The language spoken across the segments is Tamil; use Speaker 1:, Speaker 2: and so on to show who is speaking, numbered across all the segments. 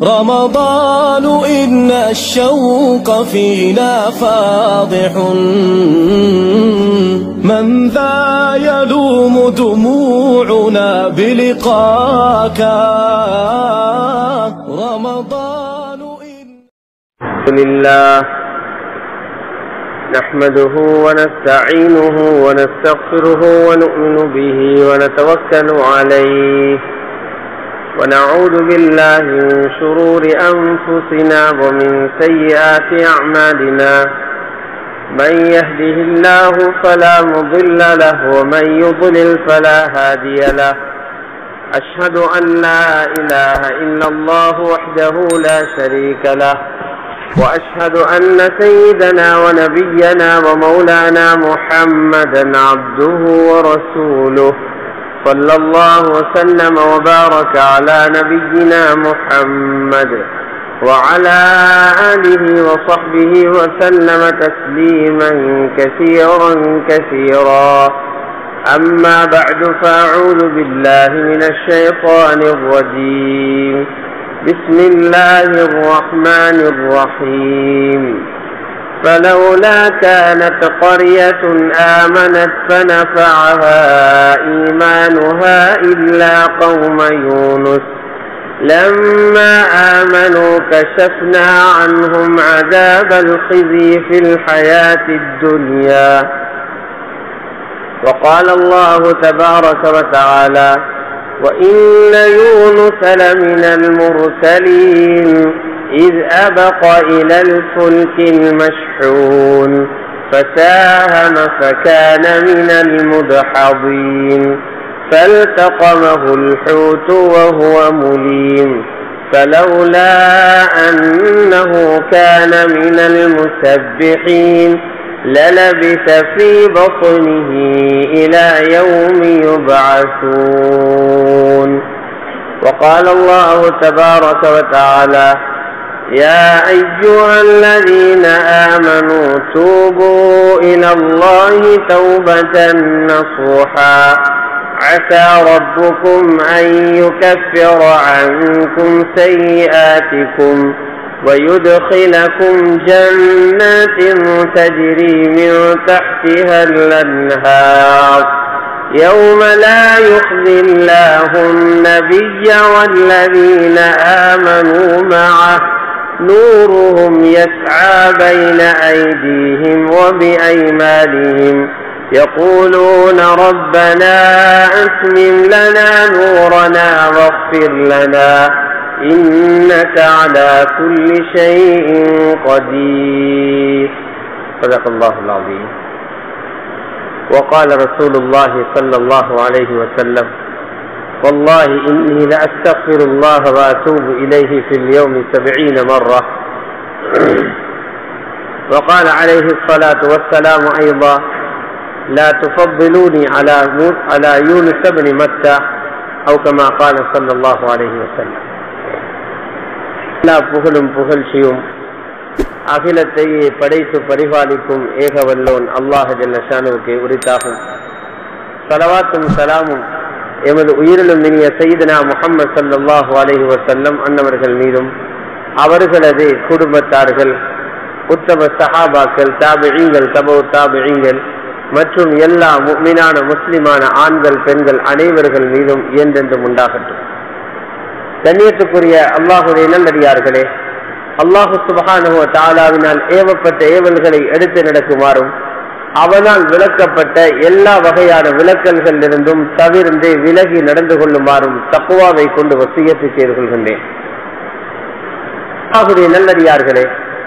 Speaker 1: رمضان إن الشوق فينا فاضح من ذا يلوم دموعنا بلقاك رمضان إن
Speaker 2: الحمد لله نحمده ونستعينه ونستغفره ونؤمن به ونتوكل عليه ونعوذ بالله من شرور أنفسنا ومن سيئات أعمالنا من يهده الله فلا مضل له ومن يضلل فلا هادي له أشهد أن لا إله إلا الله وحده لا شريك له وأشهد أن سيدنا ونبينا ومولانا محمدا عبده ورسوله صلى الله وسلم وبارك على نبينا محمد وعلى آله وصحبه وسلم تسليما كثيرا كثيرا أما بعد فأعوذ بالله من الشيطان الرجيم بسم الله الرحمن الرحيم فلولا كانت قرية آمنت فنفعها إيمانها إلا قوم يونس لما آمنوا كشفنا عنهم عذاب الخزي في الحياة الدنيا وقال الله تبارك وتعالى وإن يونس لمن المرسلين إذ أبق إلى الفلك المشحون فساهم فكان من المدحضين فالتقمه الحوت وهو مليم فلولا أنه كان من المسبحين للبث في بطنه إلى يوم يبعثون وقال الله تبارك وتعالى يا أيها الذين آمنوا توبوا إلى الله توبة نصوحا عسى ربكم أن يكفر عنكم سيئاتكم ويدخلكم جنات تجري من تحتها الأنهار يوم لا يخزي الله النبي والذين آمنوا معه نورهم يسعى بين أيديهم وبأيمانهم يقولون ربنا أتمم لنا نورنا واغفر لنا إنك على كل شيء قدير صدق الله العظيم وقال رسول الله صلى الله عليه وسلم والله إني لأستغفر الله وأتوب إليه في اليوم سبعين مرة وقال عليه الصلاة والسلام أيضا لا تفضلوني على على يونس بن متى أو كما قال صلى الله عليه وسلم எல்லா புகழும் புகழ்ச்சியும் அகிலத்தையே படைத்து பரிபாலிக்கும் ஏகவல்லோன் அல்லாஹ் ஜல்லஷானுவுக்கு உரித்தாகும் சலவாத்தும் சலாமும் எமது உயிரிலும் இனிய செய்தனா முகமது சல்லாஹூ அலஹி வசல்லம் அன்னவர்கள் மீதும் அவர்களது குடும்பத்தார்கள் உத்தம சஹாபாக்கள் தாபிழிங்கள் தபோ தாபிழிங்கள் மற்றும் எல்லா மீனான முஸ்லிமான ஆண்கள் பெண்கள் அனைவர்கள் மீதும் என்றென்றும் உண்டாகட்டும் கண்ணியத்துக்குரிய அல்லாஹுடைய நல்லடியார்களே அல்லாஹு சுபகானுவ தாலாவினால் ஏவப்பட்ட ஏவல்களை எடுத்து நடக்குமாறும் அவனால் விளக்கப்பட்ட எல்லா வகையான விளக்கல்களிலிருந்தும் தவிர்ந்து விலகி நடந்து கொள்ளுமாறும் தக்குவாவை கொண்டு வசியத்து செய்து கொள்கின்றேன் அல்லாஹுடைய நல்லடியார்களே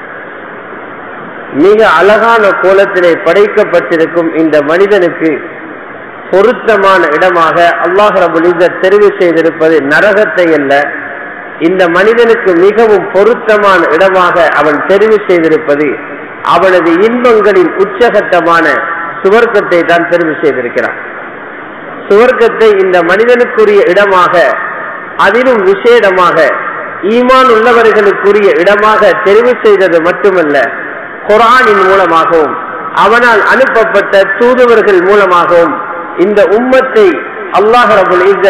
Speaker 2: மிக அழகான கோலத்திலே படைக்கப்பட்டிருக்கும் இந்த மனிதனுக்கு பொருத்தமான இடமாக அல்லாஹ் ரபுல் தெரிவு செய்திருப்பது நரகத்தை அல்ல இந்த மனிதனுக்கு மிகவும் பொருத்தமான இடமாக அவன் தெரிவு செய்திருப்பது அவனது இன்பங்களின் உச்சகட்டமான சுவர்க்கத்தை தான் தெரிவு செய்திருக்கிறான் சுவர்க்கத்தை இந்த மனிதனுக்குரிய இடமாக அதிலும் விசேடமாக ஈமான் உள்ளவர்களுக்குரிய இடமாக தெரிவு செய்தது மட்டுமல்ல குரானின் மூலமாகவும் அவனால் அனுப்பப்பட்ட தூதுவர்கள் மூலமாகவும் இந்த உம்மத்தை அல்லாஹ் ரபுல் இஸ்ஸத்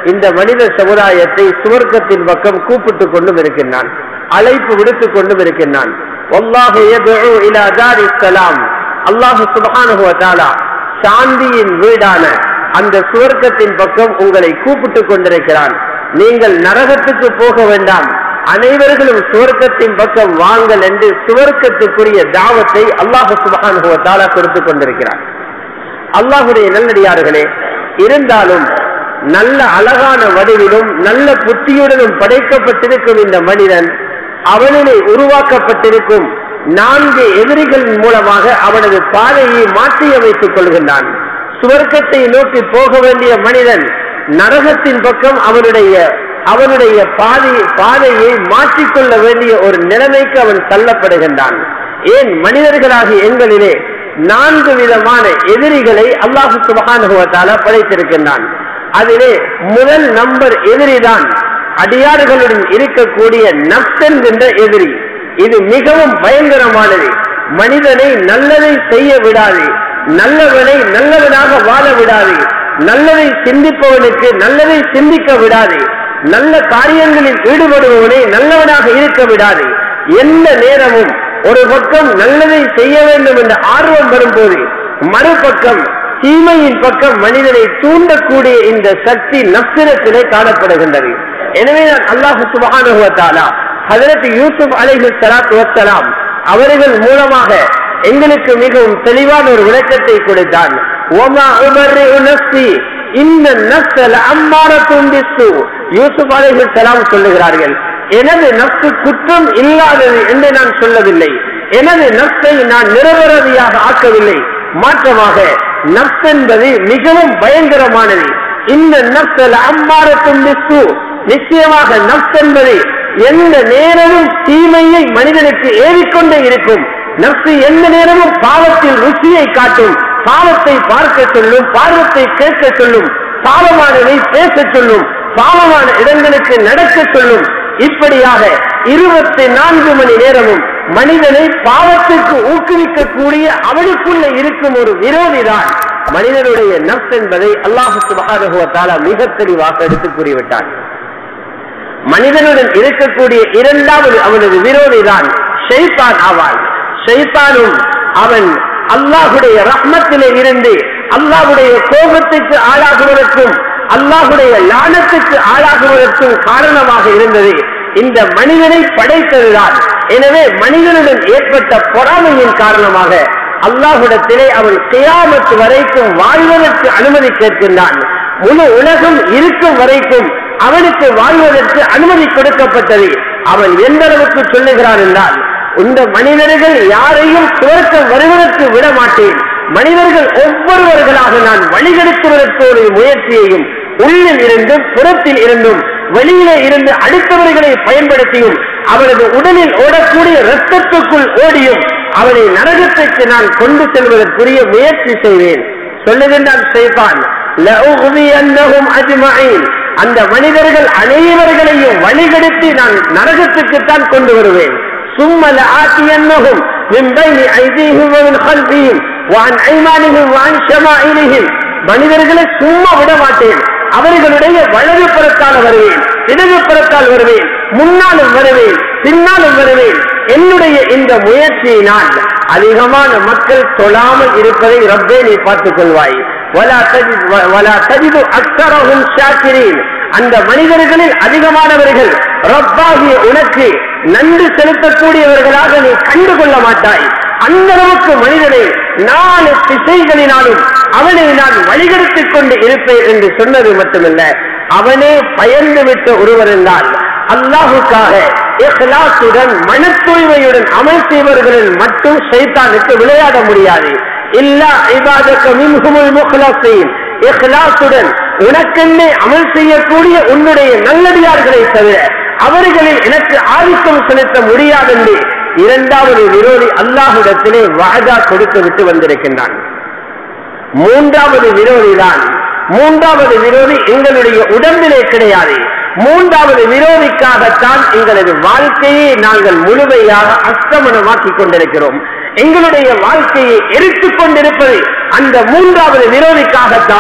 Speaker 2: இந்த மனித சமுதாயத்தை சுவர்க்கத்தின் பக்கம் கூப்பிட்டுக் கொண்டும் இருக்கின்றான் அழைப்பு விடுத்துக் கொண்டும் இருக்கின்றான் வல்லாஹு யதுஉ இலா தாரிஸ் ஸலாம் அல்லாஹ் சுப்ஹானஹு வ தஆலா சாந்தியின் வீடான அந்த சுவர்க்கத்தின் பக்கம் உங்களை கூப்பிட்டுக் கொண்டிருக்கிறான் நீங்கள் நரகத்துக்கு போக வேண்டாம் அனைவர்களும் சுவர்க்கத்தின் பக்கம் வாங்கள் என்று சுவர்க்கத்துக்குரிய தாவத்தை அல்லாஹு சுபஹானஹு வ தஆலா கொடுத்துக் கொண்டிருக்கிறார் அல்லாஹுடைய நல்லடியார்களே இருந்தாலும் நல்ல அழகான வடிவிலும் நல்ல புத்தியுடனும் படைக்கப்பட்டிருக்கும் இந்த மனிதன் அவனிலே உருவாக்கப்பட்டிருக்கும் நான்கு எதிரிகளின் மூலமாக அவனது பாதையை மாற்றியமைத்துக் கொள்கின்றான் சுவர்க்கத்தை நோக்கி போக வேண்டிய மனிதன் நரகத்தின் பக்கம் அவனுடைய அவனுடைய பாதை பாதையை மாற்றிக்கொள்ள வேண்டிய ஒரு நிலைமைக்கு அவன் தள்ளப்படுகின்றான் ஏன் மனிதர்களாகிய எங்களிலே நான்கு விதமான எதிரிகளை அல்லாஹு சுபகானுபவத்தால படைத்திருக்கின்றான் அதிலே முதல் நம்பர் எதிரிதான் அடியார்களுடன் இருக்கக்கூடிய நப்ஸ் என்கின்ற எதிரி இது மிகவும் பயங்கரமானது மனிதனை நல்லதை செய்ய விடாது நல்லவனை நல்லவனாக வாழ விடாது நல்லதை சிந்திப்பவனுக்கு நல்லதை சிந்திக்க விடாது நல்ல காரியங்களில் ஈடுபடுபவனை நல்லவனாக இருக்க விடாது எந்த நேரமும் ஒரு பக்கம் நல்லதை செய்ய வேண்டும் என்ற ஆர்வம் வரும்போது மறுபக்கம் தீமையின் பக்கம் மனிதனை தூண்டக்கூடிய இந்த சக்தி நப்சிரத்திலே காணப்படுகின்றது எனவே நான் அல்லாஹு சுபகானுவத்தாலா ஹதரத் யூசுப் அலைஹி சலாத்து வசலாம் அவர்கள் மூலமாக எங்களுக்கு மிகவும் தெளிவான ஒரு விளக்கத்தை கொடுத்தான் ஒமா உபர்ரிஉ நஃப்ஸி இன்ன நஃப்ஸல அம்மாரத்தும் பிஸ்ஸு யூசுப் அலைஹி சலாம் சொல்லுகிறார்கள் எனது நப்சு குற்றம் இல்லாதது என்று நான் சொல்லவில்லை எனது நப்சை நான் நிரபராதியாக ஆக்கவில்லை மாற்றமாக நப்ஸ் என்பது மிகவும் பயங்கரமானது இந்த நப்சல் அம்மாரத்தும் பிஸ்ஸு நிச்சயமாக நப்ஸ் என்பது எந்த நேரமும் தீமையை மனிதனுக்கு ஏறிக்கொண்டே இருக்கும் நப்சு எந்த நேரமும் பாவத்தில் ருச்சியை காட்டும் பாவத்தை பார்க்க சொல்லும் பார்வத்தை கேட்க சொல்லும் பாவமானதை பேச சொல்லும் பாவமான இடங்களுக்கு நடக்க சொல்லும் இப்படியாக இருபத்தி நான்கு மணி நேரமும் மனிதனை பாவத்திற்கு ஊக்குவிக்கக்கூடிய அவனுக்குள்ள இருக்கும் ஒரு விரோதிதான் மனிதனுடைய நப்ஸ் என்பதை அல்லாஹு சுபகாரகுவத்தால மிக தெளிவாக எடுத்து கூறிவிட்டான் மனிதனுடன் இருக்கக்கூடிய இரண்டாவது அவனது விரோதிதான் ஷெய்தான் ஆவான் ஷெய்தானும் அவன் அல்லாஹுடைய ரஹ்மத்திலே இருந்து அல்லாஹுடைய கோபத்துக்கு ஆளாகுவதற்கும் அல்லாஹுடைய லானத்துக்கு ஆளாகுவதற்கும் காரணமாக இருந்தது இந்த மனிதனை படைத்ததுதான் எனவே மனிதனுடன் ஏற்பட்ட பொறாமையின் காரணமாக அல்லாஹுடத்திலே அவன் கியாமத்து வரைக்கும் வாழ்வதற்கு அனுமதி கேட்கின்றான் முழு உலகம் இருக்கும் வரைக்கும் அவனுக்கு வாழ்வதற்கு அனுமதி கொடுக்கப்பட்டது அவன் எந்த அளவுக்கு சொல்லுகிறான் என்றால் இந்த மனிதர்கள் யாரையும் சுவர்க்கம் வருவதற்கு விட மாட்டேன் மனிதர்கள் ஒவ்வொருவர்களாக நான் வழிகெடுத்துவதற்கு ஒரு முயற்சியையும் உள்ளில் இருந்தும் புறத்தில் இருந்தும் வெளியிலே இருந்து அடுத்தவர்களை பயன்படுத்தியும் அவனது உடலில் ஓடக்கூடிய ரத்தத்துக்குள் ஓடியும் அவனை நரகத்திற்கு நான் கொண்டு செல்வதற்குரிய முயற்சி செய்வேன் சொல்லுகின்றான் செய்தான் அந்த மனிதர்கள் அனைவர்களையும் வழிகெடுத்து நான் நரகத்துக்குத்தான் கொண்டு வருவேன் சும்மல ஆத்தியன்னகும் من بين أيديهم ومن خلفهم وعن أيمانهم وعن شمائلهم மனிதர்களை சும்மா விட மாட்டேன் அவர்களுடைய வலது புறத்தால் வருவேன் இடது புறத்தால் வருவேன் முன்னாலும் வருவேன் பின்னாலும் வருவேன் என்னுடைய இந்த முயற்சியினால் அதிகமான மக்கள் தொழாமல் இருப்பதை ரப்பே நீ பார்த்துக் கொள்வாய் அந்த மனிதர்களில் அதிகமானவர்கள் ரப்பாகிய உனக்கு நன்றி செலுத்தக்கூடியவர்களாக நீ கண்டுகொள்ள மாட்டாய் அந்த அளவுக்கு மனிதனை நாலு திசைகளினாலும் அவனை நான் வழிகெடுத்துக் கொண்டு இருப்பேன் என்று சொன்னது மட்டுமல்ல அவனே பயந்து விட்ட ஒருவர் என்றால் அல்லாஹுக்காக இஹ்லாசுடன் மன தூய்மையுடன் அமல் செய்வர்களுடன் மட்டும் சைத்தானுக்கு விளையாட முடியாது இல்லா இபாதக்க மின்ஹுமுல் முஹ்லஸீன் இஹ்லாசுடன் உனக்கென்னே அமல் செய்யக்கூடிய உன்னுடைய நல்லடியார்களை தவிர அவர்களில் எனக்கு ஆதிக்கம் செலுத்த முடியாதென்று இரண்டாவது விரோதி அல்லாஹுடத்திலே வாஜா கொடுத்து விட்டு வந்திருக்கின்றான் மூன்றாவது விரோதிதான் மூன்றாவது விரோதி எங்களுடைய உடம்பிலே கிடையாது மூன்றாவது விரோதிக்காகத்தான் எங்களது வாழ்க்கையை நாங்கள் முழுமையாக அஸ்தமனமாக்கிக் கொண்டிருக்கிறோம் எங்களுடைய வாழ்க்கையை எரித்துக் கொண்டிருப்பது அந்த மூன்றாவது விரோதிக்காகத்தான்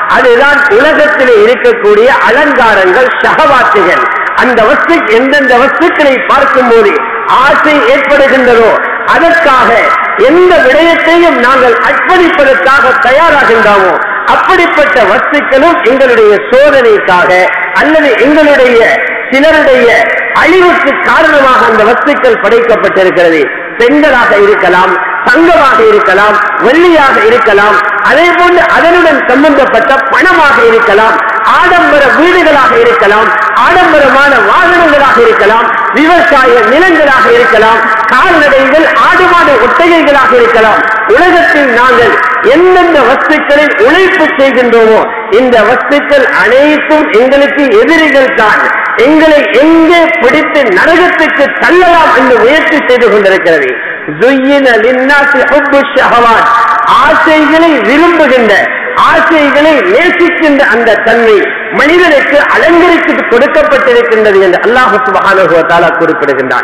Speaker 2: அதுதான் உலகத்திலே இருக்கக்கூடிய அலங்காரங்கள் ஷகவாத்துகள் அந்த வஸ்து எந்தெந்த வஸ்துக்களை பார்க்கும்போது ஆசை ஏற்படுகின்றதோ அதற்காக எந்த விடயத்தையும் நாங்கள் அர்ப்பணிப்பதற்காக தயாராகின்றோமோ அப்படிப்பட்ட வஸ்துக்களும் எங்களுடைய சோதனைக்காக அல்லது எங்களுடைய சிலருடைய அழிவுக்கு காரணமாக அந்த வஸ்துக்கள் படைக்கப்பட்டிருக்கிறது பெண்களாக இருக்கலாம் தங்கமாக இருக்கலாம் வெள்ளியாக இருக்கலாம் அதே போன்று அதனுடன் சம்பந்தப்பட்ட பணமாக இருக்கலாம் ஆடம்பர வீடுகளாக இருக்கலாம் ஆடம்பரமான வாகனங்களாக இருக்கலாம் விவசாய நிலங்களாக இருக்கலாம் கால்நடைகள் ஆடு மாடு ஒட்டகைகளாக இருக்கலாம் உலகத்தில் நாங்கள் எந்தெந்த வஸ்துக்களில் உழைப்பு செய்கின்றோமோ இந்த வஸ்துக்கள் அனைத்தும் எங்களுக்கு எதிரிகள் தான் எங்களை எங்கே பிடித்து நரகத்துக்கு தள்ளலாம் என்று முயற்சி செய்து கொண்டிருக்கிறது زُيِّنَ لِلنَّاسِ حُبُّ الشَّهَوَاتِ ஆசைகளை விரும்புகின்ற ஆசைகளை நேசிக்கின்ற அந்த தன்மை மனிதனுக்கு அலங்கரித்து கொடுக்கப்பட்டிருக்கின்றது என்று அல்லாஹு சுபஹானஹு வ தஆலா குறிப்பிடுகின்றான்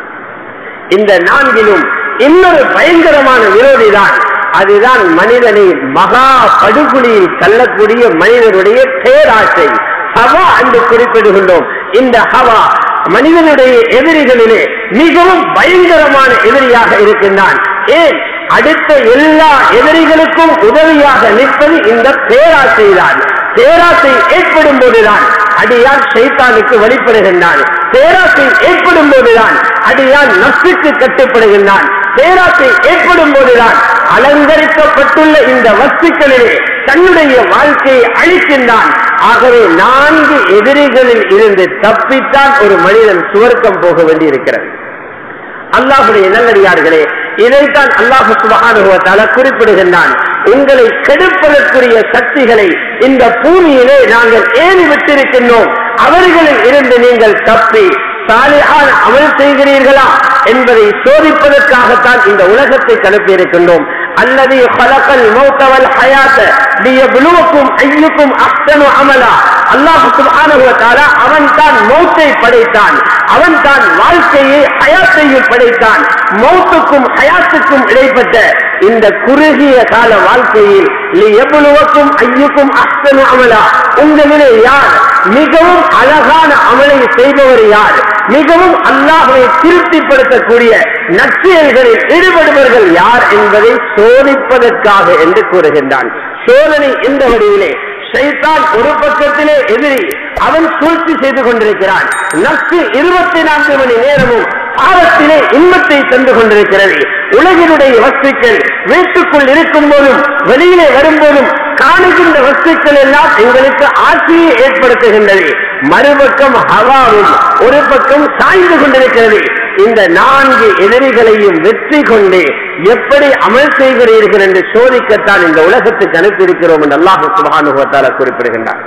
Speaker 2: இந்த நான்கிலும் இன்னொரு பயங்கரமான விரோதிதான் அதுதான் மனிதனை மகா படுகொலியில் தள்ளக்கூடிய மனிதனுடைய பேராசை ஹவா என்று குறிப்பிடுகின்றோம் இந்த ஹவா மனிதனுடைய எதிரிகளிலே மிகவும் பயங்கரமான எதிரியாக இருக்கின்றான் ஏன் அடுத்த எல்லா எதிரிகளுக்கும் உதவியாக நிற்பது இந்த பேராசைதான் பேராசை ஏற்படும் போதுதான் அடியான் ஷைத்தானுக்கு வழிபடுகின்றான் பேராசை ஏற்படும் போதுதான் அடியான் நப்சுக்கு கட்டுப்படுகின்றான் பேராசை ஏற்படும் போதுதான் அலங்கரிக்கப்பட்டுள்ள இந்த வஸ்துக்களிலே தன்னுடைய வாழ்க்கையை அழிக்கின்றான் ஆகவே நான்கு எதிரிகளில் இருந்து தப்பித்தான் ஒரு மனிதன் சுவர்க்கம் போக வேண்டியிருக்கிறது அல்லாஹுடைய நல்லடியார்களே இதைத்தான் அல்லாஹு சுபகானுபவத்தால குறிப்பிடுகின்றான் உங்களை கெடுப்பதற்குரிய சக்திகளை இந்த பூமியிலே நாங்கள் ஏறி விட்டிருக்கின்றோம் அவர்களில் இருந்து நீங்கள் தப்பி சாலிஹான அமல் செய்கிறீர்களா என்பதை சோதிப்பதற்காகத்தான் இந்த உலகத்தை கலப்பி இருக்கின்றோம் அல்லது خلقல் மௌத்த வல் ஹயாத்த லியப்லுவக்கும் ஐயுக்கும் அஹ்சனு அமலா அல்லாஹ் சுப்ஹானஹு வ தஆலா அவன் தான் மௌத்தை படைத்தான் அவன் தான் வாழ்க்கையை ஹயாத்தையும் படைத்தான் மௌத்துக்கும் ஹயாத்துக்கும் இடைப்பட்ட இந்த குறுகிய கால வாழ்க்கையில் லியப்லுவக்கும் ஐயுக்கும் அஹ்சனு அமலா உங்களிலே யார் மிகவும் அழகான அமலை செய்பவர் யார் மிகவும் அல்லாஹை திருப்திப்படுத்தக்கூடிய நற்செயல்களில் ஈடுபடுபவர்கள் யார் என்பதை சோதிப்பதற்காக என்று கூறுகின்றான் சோதனை எந்த வடிவிலே ஷைத்தான் ஒரு பக்கத்திலே எதிரி அவன் சூழ்ச்சி செய்து கொண்டிருக்கிறான் நப்சு இருபத்தி நான்கு மணி நேரமும் பாவத்திலே இன்பத்தை தந்து கொண்டிருக்கிறது உலகினுடைய வஸ்துக்கள் வீட்டுக்குள் இருக்கும் போதும் வெளியிலே வரும்போதும் காணுகின்ற வஸ்துக்கள் எல்லாம் எங்களுக்கு ஆட்சியை ஏற்படுத்துகின்றது மறுபக்கம் ஹவாவும் ஒரு பக்கம் சாய்ந்து கொண்டிருக்கிறது இந்த நான்கு எதிரிகளையும் வெற்றி கொண்டு எப்படி அமல் செய்கிறீர்கள் என்று சோதிக்கத்தான் இந்த உலகத்துக்கு அனுப்பியிருக்கிறோம் என்று அல்லாஹு சுபானுபவத்தால குறிப்பிடுகின்றார்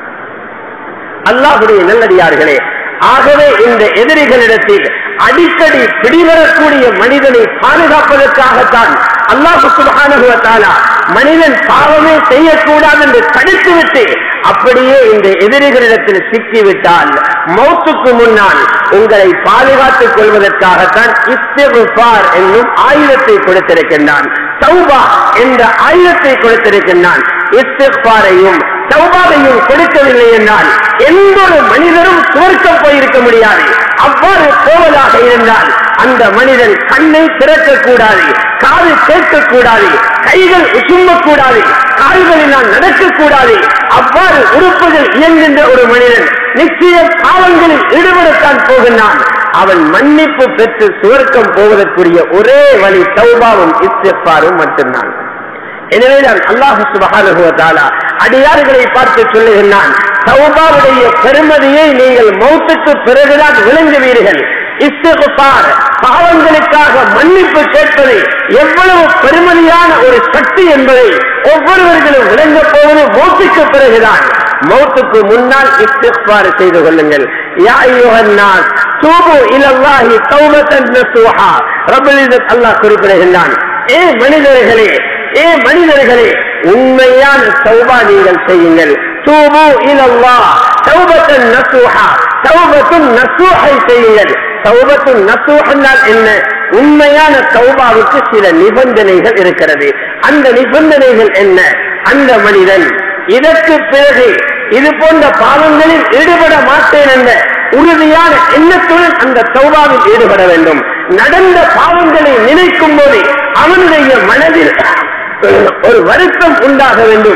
Speaker 2: அல்லாஹுடைய நல்லடியார்களே ஆகவே இந்த எதிரிகளிடத்தில் அடிக்கடி பிடிவரக்கூடிய மனிதனை பாதுகாப்பதற்காகத்தான் அல்லாஹு சுபஹானுவத்தாலா மனிதன் பாவமே செய்யக்கூடாது என்று தடுத்துவிட்டு அப்படியே இந்த எதிரிகளிடத்தில் சிக்கிவிட்டால் மௌத்துக்கு முன்னால் உங்களை பாதுகாத்துக் கொள்வதற்காகத்தான் இஸ்திகுபார் என்னும் ஆயுதத்தை கொடுத்திருக்கின்றான் தௌபா என்ற ஆயுதத்தை கொடுத்திருக்கின்றான் இஸ்திகுபாரையும் தௌபாவையும் கொடுக்கவில்லை என்றால் எந்த ஒரு மனிதரும் சுவர்க்கம் போயிருக்க முடியாது அவ்வாறு போவதாக இருந்தால் அந்த மனிதன் கண்ணை திறக்கக்கூடாது காது கேட்கக்கூடாது கைகள் உசும்பக்கூடாது கால்களினால் நடக்கக்கூடாது அவ்வாறு உறுப்புகள் இயங்குகின்ற ஒரு மனிதன் நிச்சயம் பாவங்களில் ஈடுபடத்தான் போகின்றான் அவன் மன்னிப்பு பெற்று சுவர்க்கம் போவதற்குரிய ஒரே வழி தௌபாவும் இஸ்திஃபாரும் மட்டும்தான் எனவேதான் அல்லாஹு சுபஹானஹு வ தஆலா அடியார்களை பார்த்து சொல்லுகின்றான் தௌபாவுடைய பெருமதியை நீங்கள் மௌத்துக்கு பிறகுதான் விளங்குவீர்கள் இஸ்திகுபார் பாவங்களுக்காக மன்னிப்பு கேட்பது எவ்வளவு பெருமதியான ஒரு சக்தி என்பதை ஒவ்வொருவர்களும் விளங்கப் போவது மௌத்துக்கு பிறகுதான் மௌத்துக்கு முன்னால் இஸ்திக்பார் செய்து கொள்ளுங்கள் யா அய்யுஹன் நாஸ் தூபு இலல்லாஹி தௌபத்தன் நஸூஹா ரப்பல் இஸ்ஸத் அல்லாஹ் குறிப்பிடுகின்றான் ஏ மனிதர்களே ஏ மனிதர்களே உண்மையான தௌபா நீங்கள் செய்யுங்கள் தூபு இலல்லாஹ் தௌபத்தன் நஸூஹா தௌபத்துன் நஸூஹை செய்யுங்கள் தௌபத்துன் நஸூஹ்னால் என்ன உண்மையான தௌபாவுக்கு சில நிபந்தனைகள் இருக்கிறது அந்த நிபந்தனைகள் என்ன அந்த மனிதன் இதற்கு பிறகு இது போன்ற பாவங்களில் ஈடுபட மாட்டேன் என்ற உறுதியான எண்ணத்துடன் அந்த தௌபாவில் ஈடுபட வேண்டும் நடந்த பாவங்களை நினைக்கும் போது அவனுடைய மனதில் ஒரு வருத்தம் உண்டாக வேண்டும்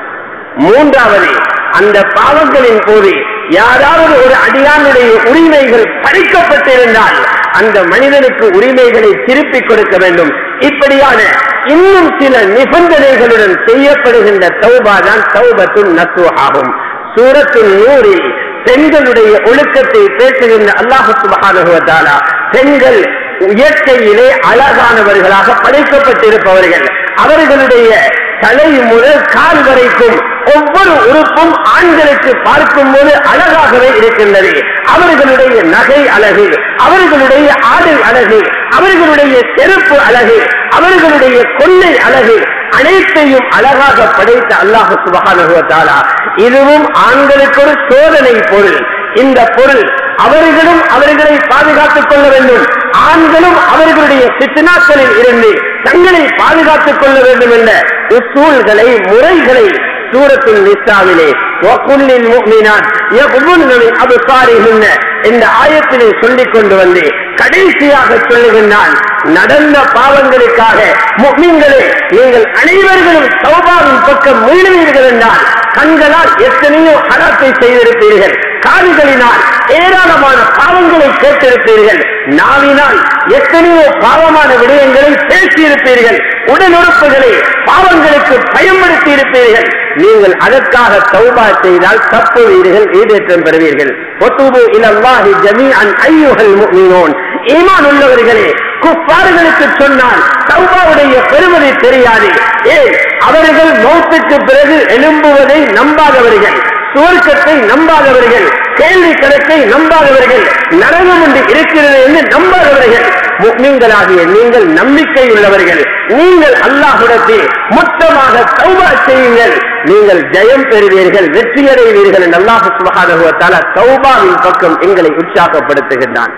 Speaker 2: மூன்றாவது அந்த பாவங்களின் போது யாராவது ஒரு அடியானுடைய உரிமைகள் பறிக்கப்பட்டிருந்தால் அந்த மனிதனுக்கு உரிமைகளை திருப்பிக் கொடுக்க வேண்டும் இப்படியான இன்னும் சில நிபந்தனைகளுடன் செய்யப்படுகின்ற தௌபா தான் தௌபத்துன் நத்து ஆகும் சூரத்தின் நூறில் பெண்களுடைய ஒழுக்கத்தை பேசுகின்ற அல்லாஹு சுபஹானுவத்தாலா பெண்கள் இயற்கையிலே அழகானவர்களாக படைக்கப்பட்டிருப்பவர்கள் அவர்களுடைய தலை முதல் கால் வரைக்கும் ஒவ்வொரு உறுப்பும் ஆண்களுக்கு பார்க்கும் போது அழகாகவே இருக்கின்றது அவர்களுடைய நகை அழகு அவர்களுடைய ஆடை அழகு அவர்களுடைய செருப்பு அழகு அவர்களுடைய கொள்ளை அழகு அனைத்தையும் அழகாக படைத்த அல்லாஹு சுபகானுவத்தாலா இதுவும் ஆண்களுக்கு ஒரு சோதனை பொருள் இந்த பொருள் அவர்களும் அவர்களை பாதுகாத்துக் கொள்ள வேண்டும் ஆண்களும் அவர்களுடைய சித்தனாக்களில் இருந்து தங்களை பாதுகாத்துக் கொள்ள வேண்டும் என்ற உசூல்களை முறைகளை சூரத்தின் நிசாவிலே وَقُلِّ الْمُؤْمِنَاتِ يَغْضُضْنَ مِنْ أَبْصَارِهِنَّ இந்த ஆயத்திலே சொல்லிக் கொண்டு வந்து கடைசியாக சொல்லுகின்றான் நடந்த பாவங்களுக்காக முக்மீன்களே நீங்கள் அனைவர்களும் சௌபாவின் பக்கம் மீளுவீர்கள் என்றால் கண்களால் எத்தனையோ ஹராத்தை செய்திருப்பீர்கள் காதுகளினால் ஏராளமான பாவங்களை கேட்டிருப்பீர்கள் நாவினால் எத்தனையோ பாவமான விடயங்களை பேசியிருப்பீர்கள் உடலுறுப்புகளை பாவங்களுக்கு பயன்படுத்தி இருப்பீர்கள் நீங்கள் அதற்காக தௌபா செய்தால் தப்புவீர்கள் ஈடேற்றம் பெறுவீர்கள் ஒத்துபு இலல்லாஹி ஜமீஅன் ஐயுஹல் முஃமினூன் ஈமான் உள்ளவர்களே குப்பார்களுக்கு சொன்னால் தௌபாவுடைய பெருமதி தெரியாது ஏன் அவர்கள் மௌத்துக்கு பிறகு எழும்புவதை நம்பாதவர்கள் சுவர்க்கத்தை நம்பாதவர்கள் கேள்வி கணக்கை நம்பாதவர்கள் நரகம் ஒன்று இருக்கிறது என்று நம்பாதவர்கள் முக்மீன்களாகிய நீங்கள் நம்பிக்கை உள்ளவர்கள் நீங்கள் அல்லாஹுடத்தில் மொத்தமாக தௌபா செய்யுங்கள் நீங்கள் ஜெயம் பெறுவீர்கள் வெற்றியடைவீர்கள் என்று அல்லாஹு சுபகானுவத்தால தௌபாவின் பக்கம் எங்களை உற்சாகப்படுத்துகின்றான்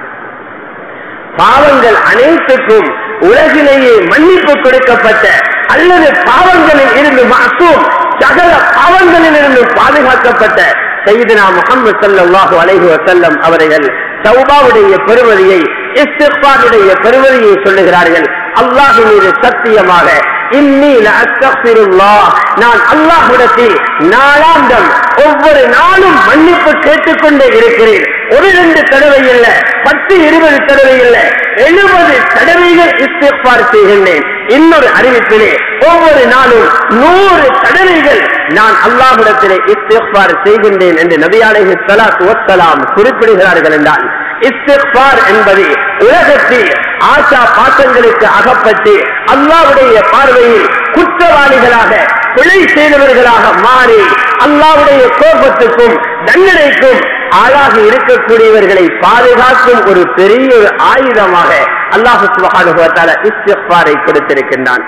Speaker 2: பாவங்கள் அனைத்துக்கும் உலகிலேயே மன்னிப்பு கொடுக்கப்பட்ட அல்லது பாவங்களில் இருந்து மாசும் சகல பாவங்களில் இருந்து பாதுகாக்கப்பட்ட செய்தினா முகமது சல்லாஹூ அலைஹி வசல்லம் அவர்கள் சௌபாவுடைய பெருமதியை இஸ்திஃபாருடைய பெருமதியை சொல்லுகிறார்கள் அல்லாஹ் மீது சத்தியமாக இன்னீல அஸ்தக்ஃபிருல்லாஹ் நான் அல்லாஹ்விடத்தில் நாளாந்தம் ஒவ்வொரு நாளும் மன்னிப்பு கேட்டுக்கொண்டே இருக்கிறேன் ஒரு ரெண்டு தடவை இல்ல பத்து இருபது தடவை இல்ல எழுபது தடவைகள் இஸ்திஃபார் செய்கின்றேன் இன்னொரு அறிவிப்பிலே ஒவ்வொரு நாளும் நூறு தடவைகள் நான் அல்லாஹ்விடத்திலே இஸ்திஃபார் செய்கின்றேன் என்று நபியாலேஹி ஸலாத்து வஸ்ஸலாம் குறிப்பிடுகிறார்கள் என்றால் இஸ்திஃபார் என்பது உலகத்தில் ஆசா பாசங்களுக்கு அகப்பட்டு அல்லாவுடைய பார்வையில் குற்றவாளிகளாக பிழை செய்தவர்களாக மாறி அல்லாவுடைய கோபத்துக்கும் தண்டனைக்கும் ஆளாகி இருக்கக்கூடியவர்களை பாதுகாக்கும் ஒரு பெரிய ஒரு ஆயுதமாக அல்லாஹு சுபகானுபவத்தால இஸ்திஃபாரை கொடுத்திருக்கின்றான்